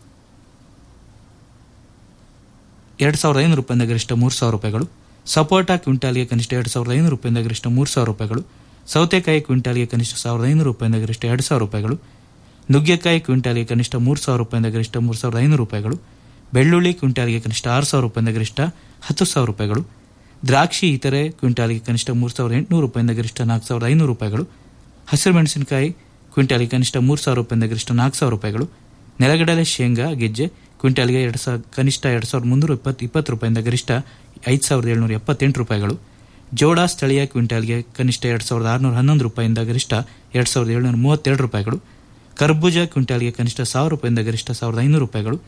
ಎರಡು ಸಾವಿರದ ಐನೂರು ರೂಪಾಯಿಂದ ಗರಿಷ್ಠ ಮೂರು ಸಾವಿರ ರೂಪಾಯಿಗಳು ಸಪೋಟಾ ಕ್ವಿಂಟಾಲ್ಗೆ ಕನಿಷ್ಠ ಎರಡು ಸಾವಿರದ ಐನೂರು ರೂಪಾಯಿಂದ ಗರಿಷ್ಠ ಮೂರು ಸಾವಿರ ರೂಪಾಯಿಗಳು ಸೌತೆಕಾಯಿ ಕ್ವಿಂಟಾಲ್ಗೆ ಕನಿಷ್ಠ ಸಾವಿರದ ಐನೂರು ರೂಪಾಯಿಂದ ಗರಿಷ್ಠ ಎರಡು ಸಾವಿರ ರೂಪಾಯಿಗಳು ನುಗ್ಗೆಕಾಯಿ ಕ್ವಿಂಟಾಲ್ಗೆ ಕನಿಷ್ಠ ಮೂರು ಸಾವಿರ ರೂಪಾಯಿಂದ ಗರಿಷ್ಠ ಮೂರು ಸಾವಿರದ ಐನೂರು ರೂಪಾಯಿಗಳು ಬೆಳ್ಳುಳ್ಳಿ ಕ್ವಿಂಟಾಲ್ಗೆ ಕನಿಷ್ಠ ಆರು ಸಾವಿರ ರೂಪಾಯಿಂದ ಗರಿಷ್ಠ ಹತ್ತು ಸಾವಿರ ರೂಪಾಯಿಗಳು ದ್ರಾಕ್ಷಿ ಇತರೆ ಕ್ವಿಂಟಾಲ್ಗೆ ಕನಿಷ್ಠ ಮೂರು ಸಾವಿರದ ಎಂಟುನೂರು ರೂಪಾಯಿಂದ ಗರಿಷ್ಠ ನಾಲ್ಕು ಸಾವಿರದ ಐನೂರು ರೂಪಾಯಿಗಳು ಹಸಿರು ಮೆಣಸಿನಕಾಯಿ ಕ್ವಿಂಟಾಲ್ಗೆ ಕನಿಷ್ಠ ಮೂರು ಸಾವಿರ ರೂಪಾಯಿಂದ ಗರಿಷ್ಠ ನಾಲ್ಕು ಸಾವಿರ ರೂಪಾಯಿಗಳು ನೆಲಗಡಲೆ ಶೇಂಗಾ ಗೆಜ್ಜೆ ಕ್ವಿಂಟಾಲ್ಗೆ ಎರಡು ಸಾವಿರ ಕನಿಷ್ಠ ಎರಡು ಸಾವಿರದ ಮುನ್ನೂರ ಇಪ್ಪತ್ತು ಇಪ್ಪತ್ತು ರೂಪಾಯಿಂದ ಗರಿಷ್ಠ ಐದು ಸಾವಿರದ ಏಳ್ನೂರ ಎಪ್ಪತ್ತೆಂಟು ರೂಪಾಯಿಗಳು ಜೋಡ ಸ್ಥಳೀಯ ಕ್ವಿಂಟಾಲ್ಗೆ ಕನಿಷ್ಠ ಎರಡು ಸಾವಿರದ ಆರುನೂರ ಹನ್ನೊಂದು ರೂಪಾಯಿಂದ ಗರಿಷ್ಠ ಎರಡು ಸಾವಿರದ ಏಳ್ನೂರ ಮೂವತ್ತೆರಡು ರೂಪಾಯಿಗಳು ಕರ್ಬೂಜ ಕ್ವಿಂಟಾಲ್ಗೆ ಕನಿಷ್ಠ ಸಾವಿರ ರೂಪಾಯಿಂದ ಗರಿಷ್ಠ ಸಾವಿರದ ಐನೂರು ರೂಪಾಯಿಗಳು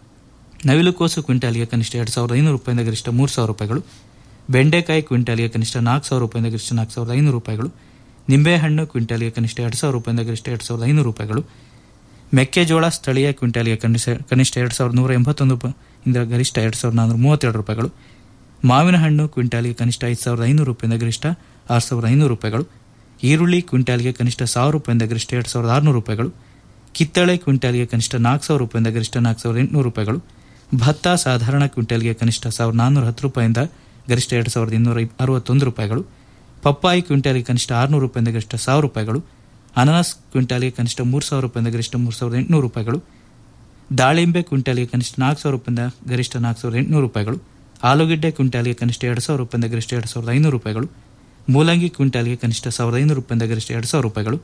ನವಿಲುಕೋಸು ಕ್ವಿಂಟಾಲ್ಗೆ ಕನಿಷ್ಠ ಎರಡು ಸಾವಿರದ ಐನೂರು ರೂಪಾಯಿಂದ ಗರಿಷ್ಠ ಮೂರು ಸಾವಿರ ರೂಪಾಯಿಗಳು ಬೆಂಡೆಕಾಯಿ ಕ್ವಿಂಟಾಲ್ಗೆ ಕನಿಷ್ಠ ನಾಲ್ಕು ಸಾವಿರ ರೂಪಾಯಿಂದ ಗರಿಷ್ಠ ನಾಲ್ಕು ಸಾವಿರದ ಐನೂರು ರೂಪಾಯಿಗಳು ನಿಂಬೆಹಣ್ಣು ಕ್ವಿಂಟಾಲ್ಗೆ ಕನಿಷ್ಠ ಎರಡು ಸಾವಿರ ರೂಪಾಯಿಂದ ಗರಿಷ್ಠ ಎರಡು ಸಾವಿರದ ಐನೂರು ರೂಪಾಯಿಗಳು ಮೆಕ್ಕೆಜೋಳ ಸ್ಥಳೀಯ ಕ್ವಿಂಟಾಲ್ಗೆ ಕನಿಷ್ಠ ಕನಿಷ್ಠ ಎರಡು ಸಾವಿರದ ನೂರ ಎಂಬತ್ತೊಂದು ರೂಪಾಯಿ- ಇಂದ ಗರಿಷ್ಠ ಎರಡು ಸಾವಿರದ ನಾನ್ನೂರ ಮೂವತ್ತೆರಡು ರೂಪಾಯಿಗಳು ಮಾವಿನ ಹಣ್ಣು ಕ್ವಿಂಟಾಲ್ಗೆ ಕನಿಷ್ಠ ಐದು ಸಾವಿರದ ಐನೂರು ರೂಪಾಯಿಂದ ಗರಿಷ್ಠ ಆರು ಸಾವಿರದ ಐನೂರು ರೂಪಾಯಿಗಳು ಈರುಳ್ಳಿ ಕ್ವಿಂಟಾಲ್ಗೆ ಕನಿಷ್ಠ ಸಾವಿರ ರೂಪಾಯಿಂದ ಗರಿಷ್ಠ ಎರಡು ಸಾವಿರದ ಆರುನೂರು ರೂಪಾಯಿಗಳು ಕಿತ್ತಳೆ ಕ್ವಿಂಟಾಲ್ಗೆ ಕನಿಷ್ಠ ನಾಲ್ಕು ಸಾವಿರ ರೂಪಾಯಿಂದ ಗರಿಷ್ಠ ನಾಲ್ಕು ಸಾವಿರದ ಎಂಟುನೂರು ರೂಪಾಯಿಗಳು ಭತ್ತ ಸಾಧಾರಣ ಕ್ವಿಂಟಾಲ್ಗೆ ಕನಿಷ್ಠ ಸಾವಿರದ ನಾನ್ನೂರ ಹತ್ತು ರೂಪಾಯಿಂದ ಗರಿಷ್ಠ ಎರಡು ಸಾವಿರದ ಇನ್ನೂರ ಇಪ್- ಅರವತ್ತೊಂದು ರೂಪಾಯಿಗಳು ಪಪ್ಪಾಯಿ ಕ್ವಿಂಟಾಲ್ಗೆ ಕನಿಷ್ಠ ಆರುನೂರು ರೂಪಾಯಿಂದ ಗರಿಷ್ಠ ಸಾವಿರ ರೂಪಾಯಿಗಳು ಅನಾನಸ್ ಕ್ವಿಂಟಾಲ್ಗೆ ಕನಿಷ್ಠ ಮೂರು ಸಾವಿರ ರೂಪಾಯಿಂದ ಗರಿಷ್ಠ ಮೂರು ಸಾವಿರದ ಎಂಟುನೂರು ರೂಪಾಯಿಗಳು ದಾಳಿಂಬೆ ಕ್ವಿಂಟಾಲ್ಗೆ ಕನಿಷ್ಠ ನಾಲ್ಕು ಸಾವಿರ ರೂಪಾಯಿಂದ ಗರಿಷ್ಠ ನಾಲ್ಕು ಸಾವಿರದ ಎಂಟುನೂರು ರೂಪಾಯಿಗಳು ಆಲೂಗೆಡ್ಡೆ ಕ್ವಿಂಟಾಲ್ಗೆ ಕನಿಷ್ಠ ಎರಡು ಸಾವಿರ ರೂಪಾಯಿಂದ ಗರಿಷ್ಠ ಎರಡು ಸಾವಿರದ ಐನೂರು ರೂಪಾಯಿಗಳು ಮೂಲಂಗಿ ಕ್ವಿಂಟಾಲ್ಗೆ ಕನಿಷ್ಠ ಸಾವಿರದ ಐನೂರು ರೂಪಾಯಿಂದ ಗರಿಷ್ಠ ಎರಡು ಸಾವಿರ ರೂಪಾಯಿಗಳು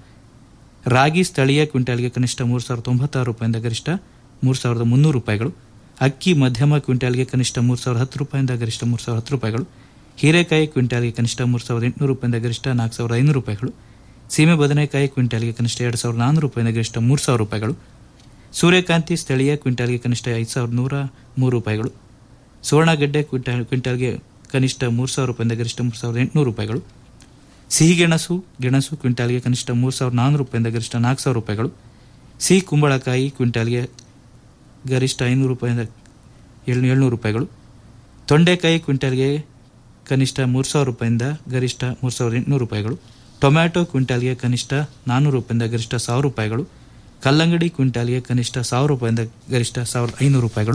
ರಾಗಿ ಸ್ಥಳೀಯ ಕ್ವಿಂಟಾಲ್ಗೆ ಕನಿಷ್ಠ ಮೂರು ಸಾವಿರದ ತೊಂಬತ್ತಾರು ರೂಪಾಯಿಂದ ಗರಿಷ್ಠ ಮೂರು ಸಾವಿರದ ಮುನ್ನೂರು ರೂಪಾಯಿಗಳು ಅಕ್ಕಿ ಮಧ್ಯಮ ಕ್ವಿಂಟಾಲ್ಗೆ ಕನಿಷ್ಠ ಮೂರು ಸಾವಿರದ ಹತ್ತು ರೂಪಾಯಿಂದ ಗರಿಷ್ಠ ಮೂರು ಸಾವಿರದ ಹತ್ತು ರೂಪಾಯಿಗಳು ಹೀರೆಕಾಯಿ ಕ್ವಿಂಟಾಲ್ಗೆ ಕನಿಷ್ಠ ಮೂರು ಸಾವಿರದ ಎಂಟುನೂರು ರೂಪಾಯಿಂದ ಗರಿಷ್ಠ ನಾಲ್ಕು ಸಾವಿರದ ಐನೂರು ರೂಪಾಯಿಗಳು ಸೀಮೆ ಬದನೆಕಾಯಿ ಕ್ವಿಂಟಾಲ್ಗೆ ಕನಿಷ್ಠ ಎರಡು ಸಾವಿರದ ನಾನ್ನೂರು ರೂಪಾಯಿಂದ ಗರಿಷ್ಠ ಮೂರು ಸಾವಿರ ರೂಪಾಯಿಗಳು ಸೂರ್ಯಕಾಂತಿ ಸ್ಥಳೀಯ ಕ್ವಿಂಟಾಲ್ಗೆ ಕನಿಷ್ಠ ಐದು ಸಾವಿರದ ನೂರ ಮೂರು ರೂಪಾಯಿಗಳು ಸುವರ್ಣಗಡ್ಡೆ ಕ್ವಿಂಟಾಲ್ ಕ್ವಿಂಟಾಲ್ಗೆ ಕನಿಷ್ಠ ಮೂರು ಸಾವಿರ ರೂಪಾಯಿಂದ ಗರಿಷ್ಠ ಮೂರು ಸಾವಿರದ ಎಂಟುನೂರು ರೂಪಾಯಿಗಳು ಸಿಹಿ ಗೆಣಸು ಗೆಣಸು ಕ್ವಿಂಟಾಲ್ಗೆ ಕನಿಷ್ಠ ಮೂರು ಸಾವಿರದ ನಾನ್ನೂರು ರೂಪಾಯಿಂದ ಗರಿಷ್ಠ ನಾಲ್ಕು ಸಾವಿರ ರೂಪಾಯಿಗಳು ಸಿಹಿ ಕುಂಬಳಕಾಯಿ ಕ್ವಿಂಟಾಲ್ಗೆ ಗರಿಷ್ಠ ಐನೂರು ರೂಪಾಯಿಂದ ಏಳ್ನೂ ಏಳ್ನೂರು ರೂಪಾಯಿಗಳು ತೊಂಡೆಕಾಯಿ ಕ್ವಿಂಟಾಲ್ಗೆ ಕನಿಷ್ಠ ಮೂರು ಸಾವಿರ ರೂಪಾಯಿಂದ ಗರಿಷ್ಠ ಮೂರು ಸಾವಿರದ ಎಂಟುನೂರು ರೂಪಾಯಿಗಳು ಟೊಮ್ಯಾಟೊ ಕ್ವಿಂಟಾಲ್ಗೆ ಕನಿಷ್ಠ ನಾನ್ನೂರು ರೂಪಾಯಿಂದ ಗರಿಷ್ಠ ಸಾವಿರ ರೂಪಾಯಿಗಳು ಕಲ್ಲಂಗಡಿ ಕ್ವಿಂಟಾಲ್ಗೆ ಕನಿಷ್ಠ ಸಾವಿರ ರೂಪಾಯಿಂದ ಗರಿಷ್ಠ ಸಾವಿರದ ಐನೂರು ರೂಪಾಯಿಗಳು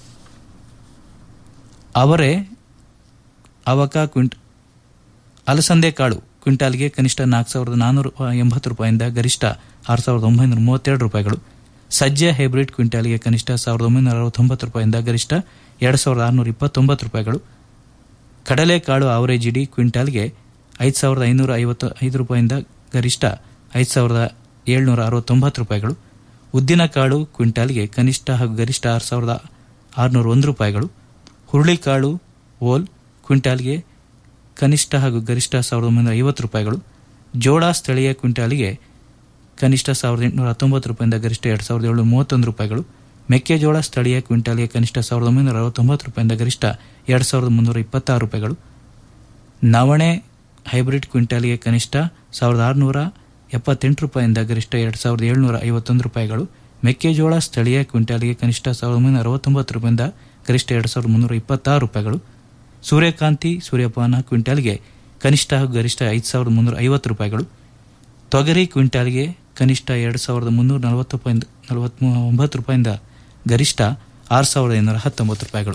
ಅವರೇ ಅವಕ ಕ್ವಿಂಟ್ ಅಲಸಂದೆ ಕಾಳು ಕ್ವಿಂಟಾಲ್ಗೆ ಕನಿಷ್ಠ ನಾಲ್ಕು ಸಾವಿರದ ನಾನ್ನೂರ ಎಂಬತ್ತು ರೂಪಾಯಿಂದ ಗರಿಷ್ಠ ಆರು ಸಾವಿರದ ಒಂಬೈನೂರ ಮೂವತ್ತೆರಡು ರೂಪಾಯಿಗಳು ಸಜ್ಜೆ ಹೈಬ್ರಿಡ್ ಕ್ವಿಂಟಾಲ್ಗೆ ಕನಿಷ್ಠ ಸಾವಿರದ ಒಂಬೈನೂರ ಅರವತ್ತೊಂಬತ್ತು ರೂಪಾಯಿಂದ ಗರಿಷ್ಠ ಎರಡು ಸಾವಿರದ ಆರುನೂರ ಇಪ್ಪತ್ತೊಂಬತ್ತು ರೂಪಾಯಿಗಳು ಕಡಲೆಕಾಳು ಆವರೇಜ್ ಇಡಿ ಕ್ವಿಂಟಾಲ್ಗೆ ಐದು ಸಾವಿರದ ಐನೂರ ಐವತ್ತು ಐದು ರೂಪಾಯಿಂದ ಗರಿಷ್ಠ ಐದು ಸಾವಿರದ ಏಳ್ನೂರ ಅರವತ್ತೊಂಬತ್ತು ರೂಪಾಯಿಗಳು ಉದ್ದಿನಕಾಳು ಕ್ವಿಂಟಾಲ್ಗೆ ಕನಿಷ್ಠ ಹಾಗೂ ಗರಿಷ್ಠ ಆರು ಸಾವಿರದ ಆರುನೂರ ಒಂದು ರೂಪಾಯಿಗಳು ಹುರುಳಿಕಾಳು ಓಲ್ ಕ್ವಿಂಟಾಲ್ಗೆ ಕನಿಷ್ಠ ಹಾಗೂ ಗರಿಷ್ಠ ಸಾವಿರದ ಒಂಬೈನೂರ ಐವತ್ತು ರೂಪಾಯಿಗಳು ಜೋಳ ಸ್ಥಳೀಯ ಕ್ವಿಂಟಾಲಿಗೆ ಕನಿಷ್ಠ ಸಾವಿರದ ಎಂಟುನೂರ ಹತ್ತೊಂಬತ್ತು ರೂಪಾಯಿಂದ ಗರಿಷ್ಠ ಎರಡು ಸಾವಿರದ ಏಳುನೂರ ಮೂವತ್ತೊಂದು ರೂಪಾಯಿಗಳು ಮೆಕ್ಕೆಜೋಳ ಸ್ಥಳೀಯ ಕ್ವಿಂಟಾಲ್ಗೆ ಕನಿಷ್ಠ ಸಾವಿರದ ಒಂಬೈನೂರ ಅರವತ್ತೊಂಬತ್ತು ರೂಪಾಯಿಂದ ಗರಿಷ್ಠ ಎರಡು ಸಾವಿರದ ಮುನ್ನೂರ ಇಪ್ಪತ್ತಾರು ರೂಪಾಯಿಗಳು ನವಣೆ ಹೈಬ್ರಿಡ್ ಕ್ವಿಂಟಾಲ್ಗೆ ಕನಿಷ್ಠ ಸಾವಿರದ ಆರುನೂರ ಎಪ್ಪತ್ತೆಂಟು ರೂಪಾಯಿಂದ ಗರಿಷ್ಠ ಎರಡು ಸಾವಿರದ ಏಳುನೂರ ಐವತ್ತೊಂದು ರೂಪಾಯಿಗಳು ಮೆಕ್ಕೆಜೋಳ ಸ್ಥಳೀಯ ಕ್ವಿಂಟಾಲ್ಗೆ ಕನಿಷ್ಠ ಸಾವಿರದ ಒಂಬೈನೂರ ಅರವತ್ತೊಂಬತ್ತು ರೂಪಾಯಿಂದ ಗರಿಷ್ಠ ಎರಡು ಸಾವಿರದ ಮುನ್ನೂರ ಇಪ್ಪತ್ತಾರು ರೂಪಾಯಿಗಳು ಸೂರ್ಯಕಾಂತಿ ಸೂರ್ಯಪಾನ ಕ್ವಿಂಟಾಲ್ಗೆ ಕನಿಷ್ಠ ಹಾಗೂ ಗರಿಷ್ಠ ಐದು ಸಾವಿರದ ಮುನ್ನೂರ ಐವತ್ತು ರೂಪಾಯಿಗಳು ತೊಗರಿ ಕ್ವಿಂಟಾಲ್ಗೆ ಕನಿಷ್ಠ ಎರಡು ಸಾವಿರದ ಮುನ್ನೂರ ನಲವತ್ತು ರೂಪಾಯಿಂದ ನಲವತ್ತ್ ಒಂಬತ್ತು ರೂಪಾಯಿಂದ ಗರಿಷ್ಠ ಆರು ಸಾವಿರದ ಐನೂರ ಹತ್ತೊಂಬತ್ತು ರೂಪಾಯಿಗಳು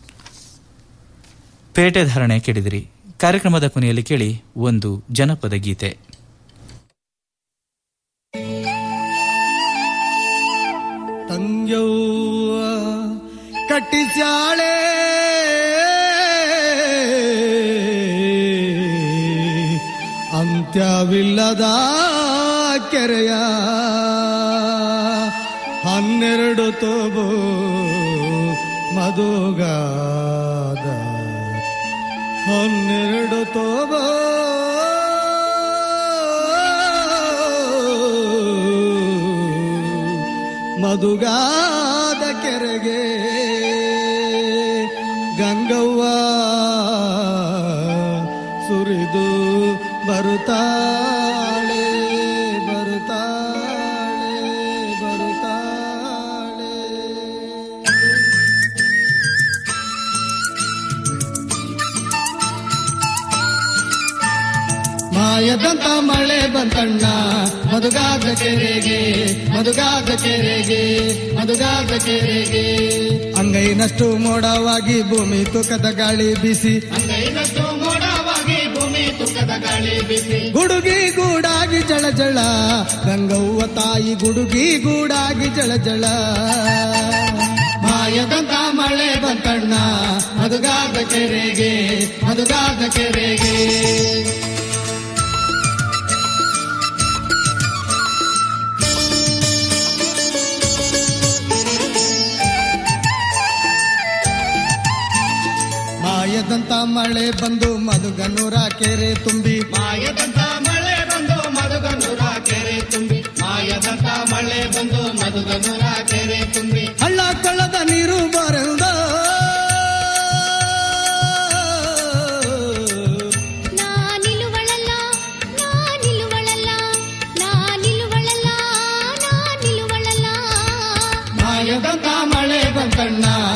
ಪೇಟೆ ಧಾರಣೆ ಕೇಳಿದಿರಿ ಕಾರ್ಯಕ್ರಮದ ಕೊನೆಯಲ್ಲಿ ಕೇಳಿ ಒಂದು ಜನಪದ ಗೀತೆ ತಂಗ್ಯವ್ವ ಕಟ್ಟಿಸ್ಯಾಳೆ ಅಂತ್ಯವಿಲ್ಲದ ಕೆರೆಯ ಹನ್ನೆರಡು ತೋಬು ಮಧುಗಾದ ಹನ್ನೆರಡು ತೋಬೋ ಮಧುಗಾದ ಕೆರೆಗೆ ಗಂಗವ್ವ ಸುರಿದು ಬರುತ್ತಾಳೆ ಬರುತ್ತಾಳೆ ಬರುತ್ತಾಳೆ ಮಾಯದಂತ ಮಳೆ ಬಂತಣ್ಣ ಮಧುಗಾದ ಕೆರೆಗೆ ಮಧುಗಾದ ಕೆರೆಗೆ ಮಧುಗಾದ ಕೆರೆಗೆ ಅಂಗೈನಷ್ಟು ಮೋಡವಾಗಿ ಭೂಮಿ ತೂಕದ ಗಾಳಿ ಬಿಸಿ ಅಂಗೈನಷ್ಟು ಮೋಡವಾಗಿ ಭೂಮಿ ತೂಕದ ಗಾಳಿ ಬಿಸಿ ಗುಡುಗಿ ಗೂಡಾಗಿ ಜಳ ಜಳ ಗಂಗವ್ವ ತಾಯಿ ಗುಡುಗಿ ಗೂಡಾಗಿ ಜಳ ಜಳ ಮಾಯದಂತ ಮಳೆ ಬಂತಣ್ಣ ಮಧುಗಾದ ಕೆರೆಗೆ ಮಧುಗಾದ ಕೆರೆಗೆ ಮಾಯದಂತ ಮಳೆ ಬಂದು ಮಧುಗನೂರ ಕೆರೆ ತುಂಬಿ ಮಾಯದಂತ ಮಳೆ ಬಂದು ಮಧುಗನೂರ ಕೆರೆ ತುಂಬಿ ಮಾಯದಂತ ಮಳೆ ಬಂದು ಮಧುಗನೂರ ಕೆರೆ ತುಂಬಿ ಹಳ್ಳ ಕೊಳ್ಳದ ನೀರು ಬರೆದ ನಾನಿಲುವಳಲ್ಲ ನಾನಿಲುವಳಲ್ಲ ನಾನಿಲುವಳಲ್ಲ ನಾನಿಲುವಳಲ್ಲ ಮಾಯದಂತ ಮಳೆ ಬಂತಣ್ಣ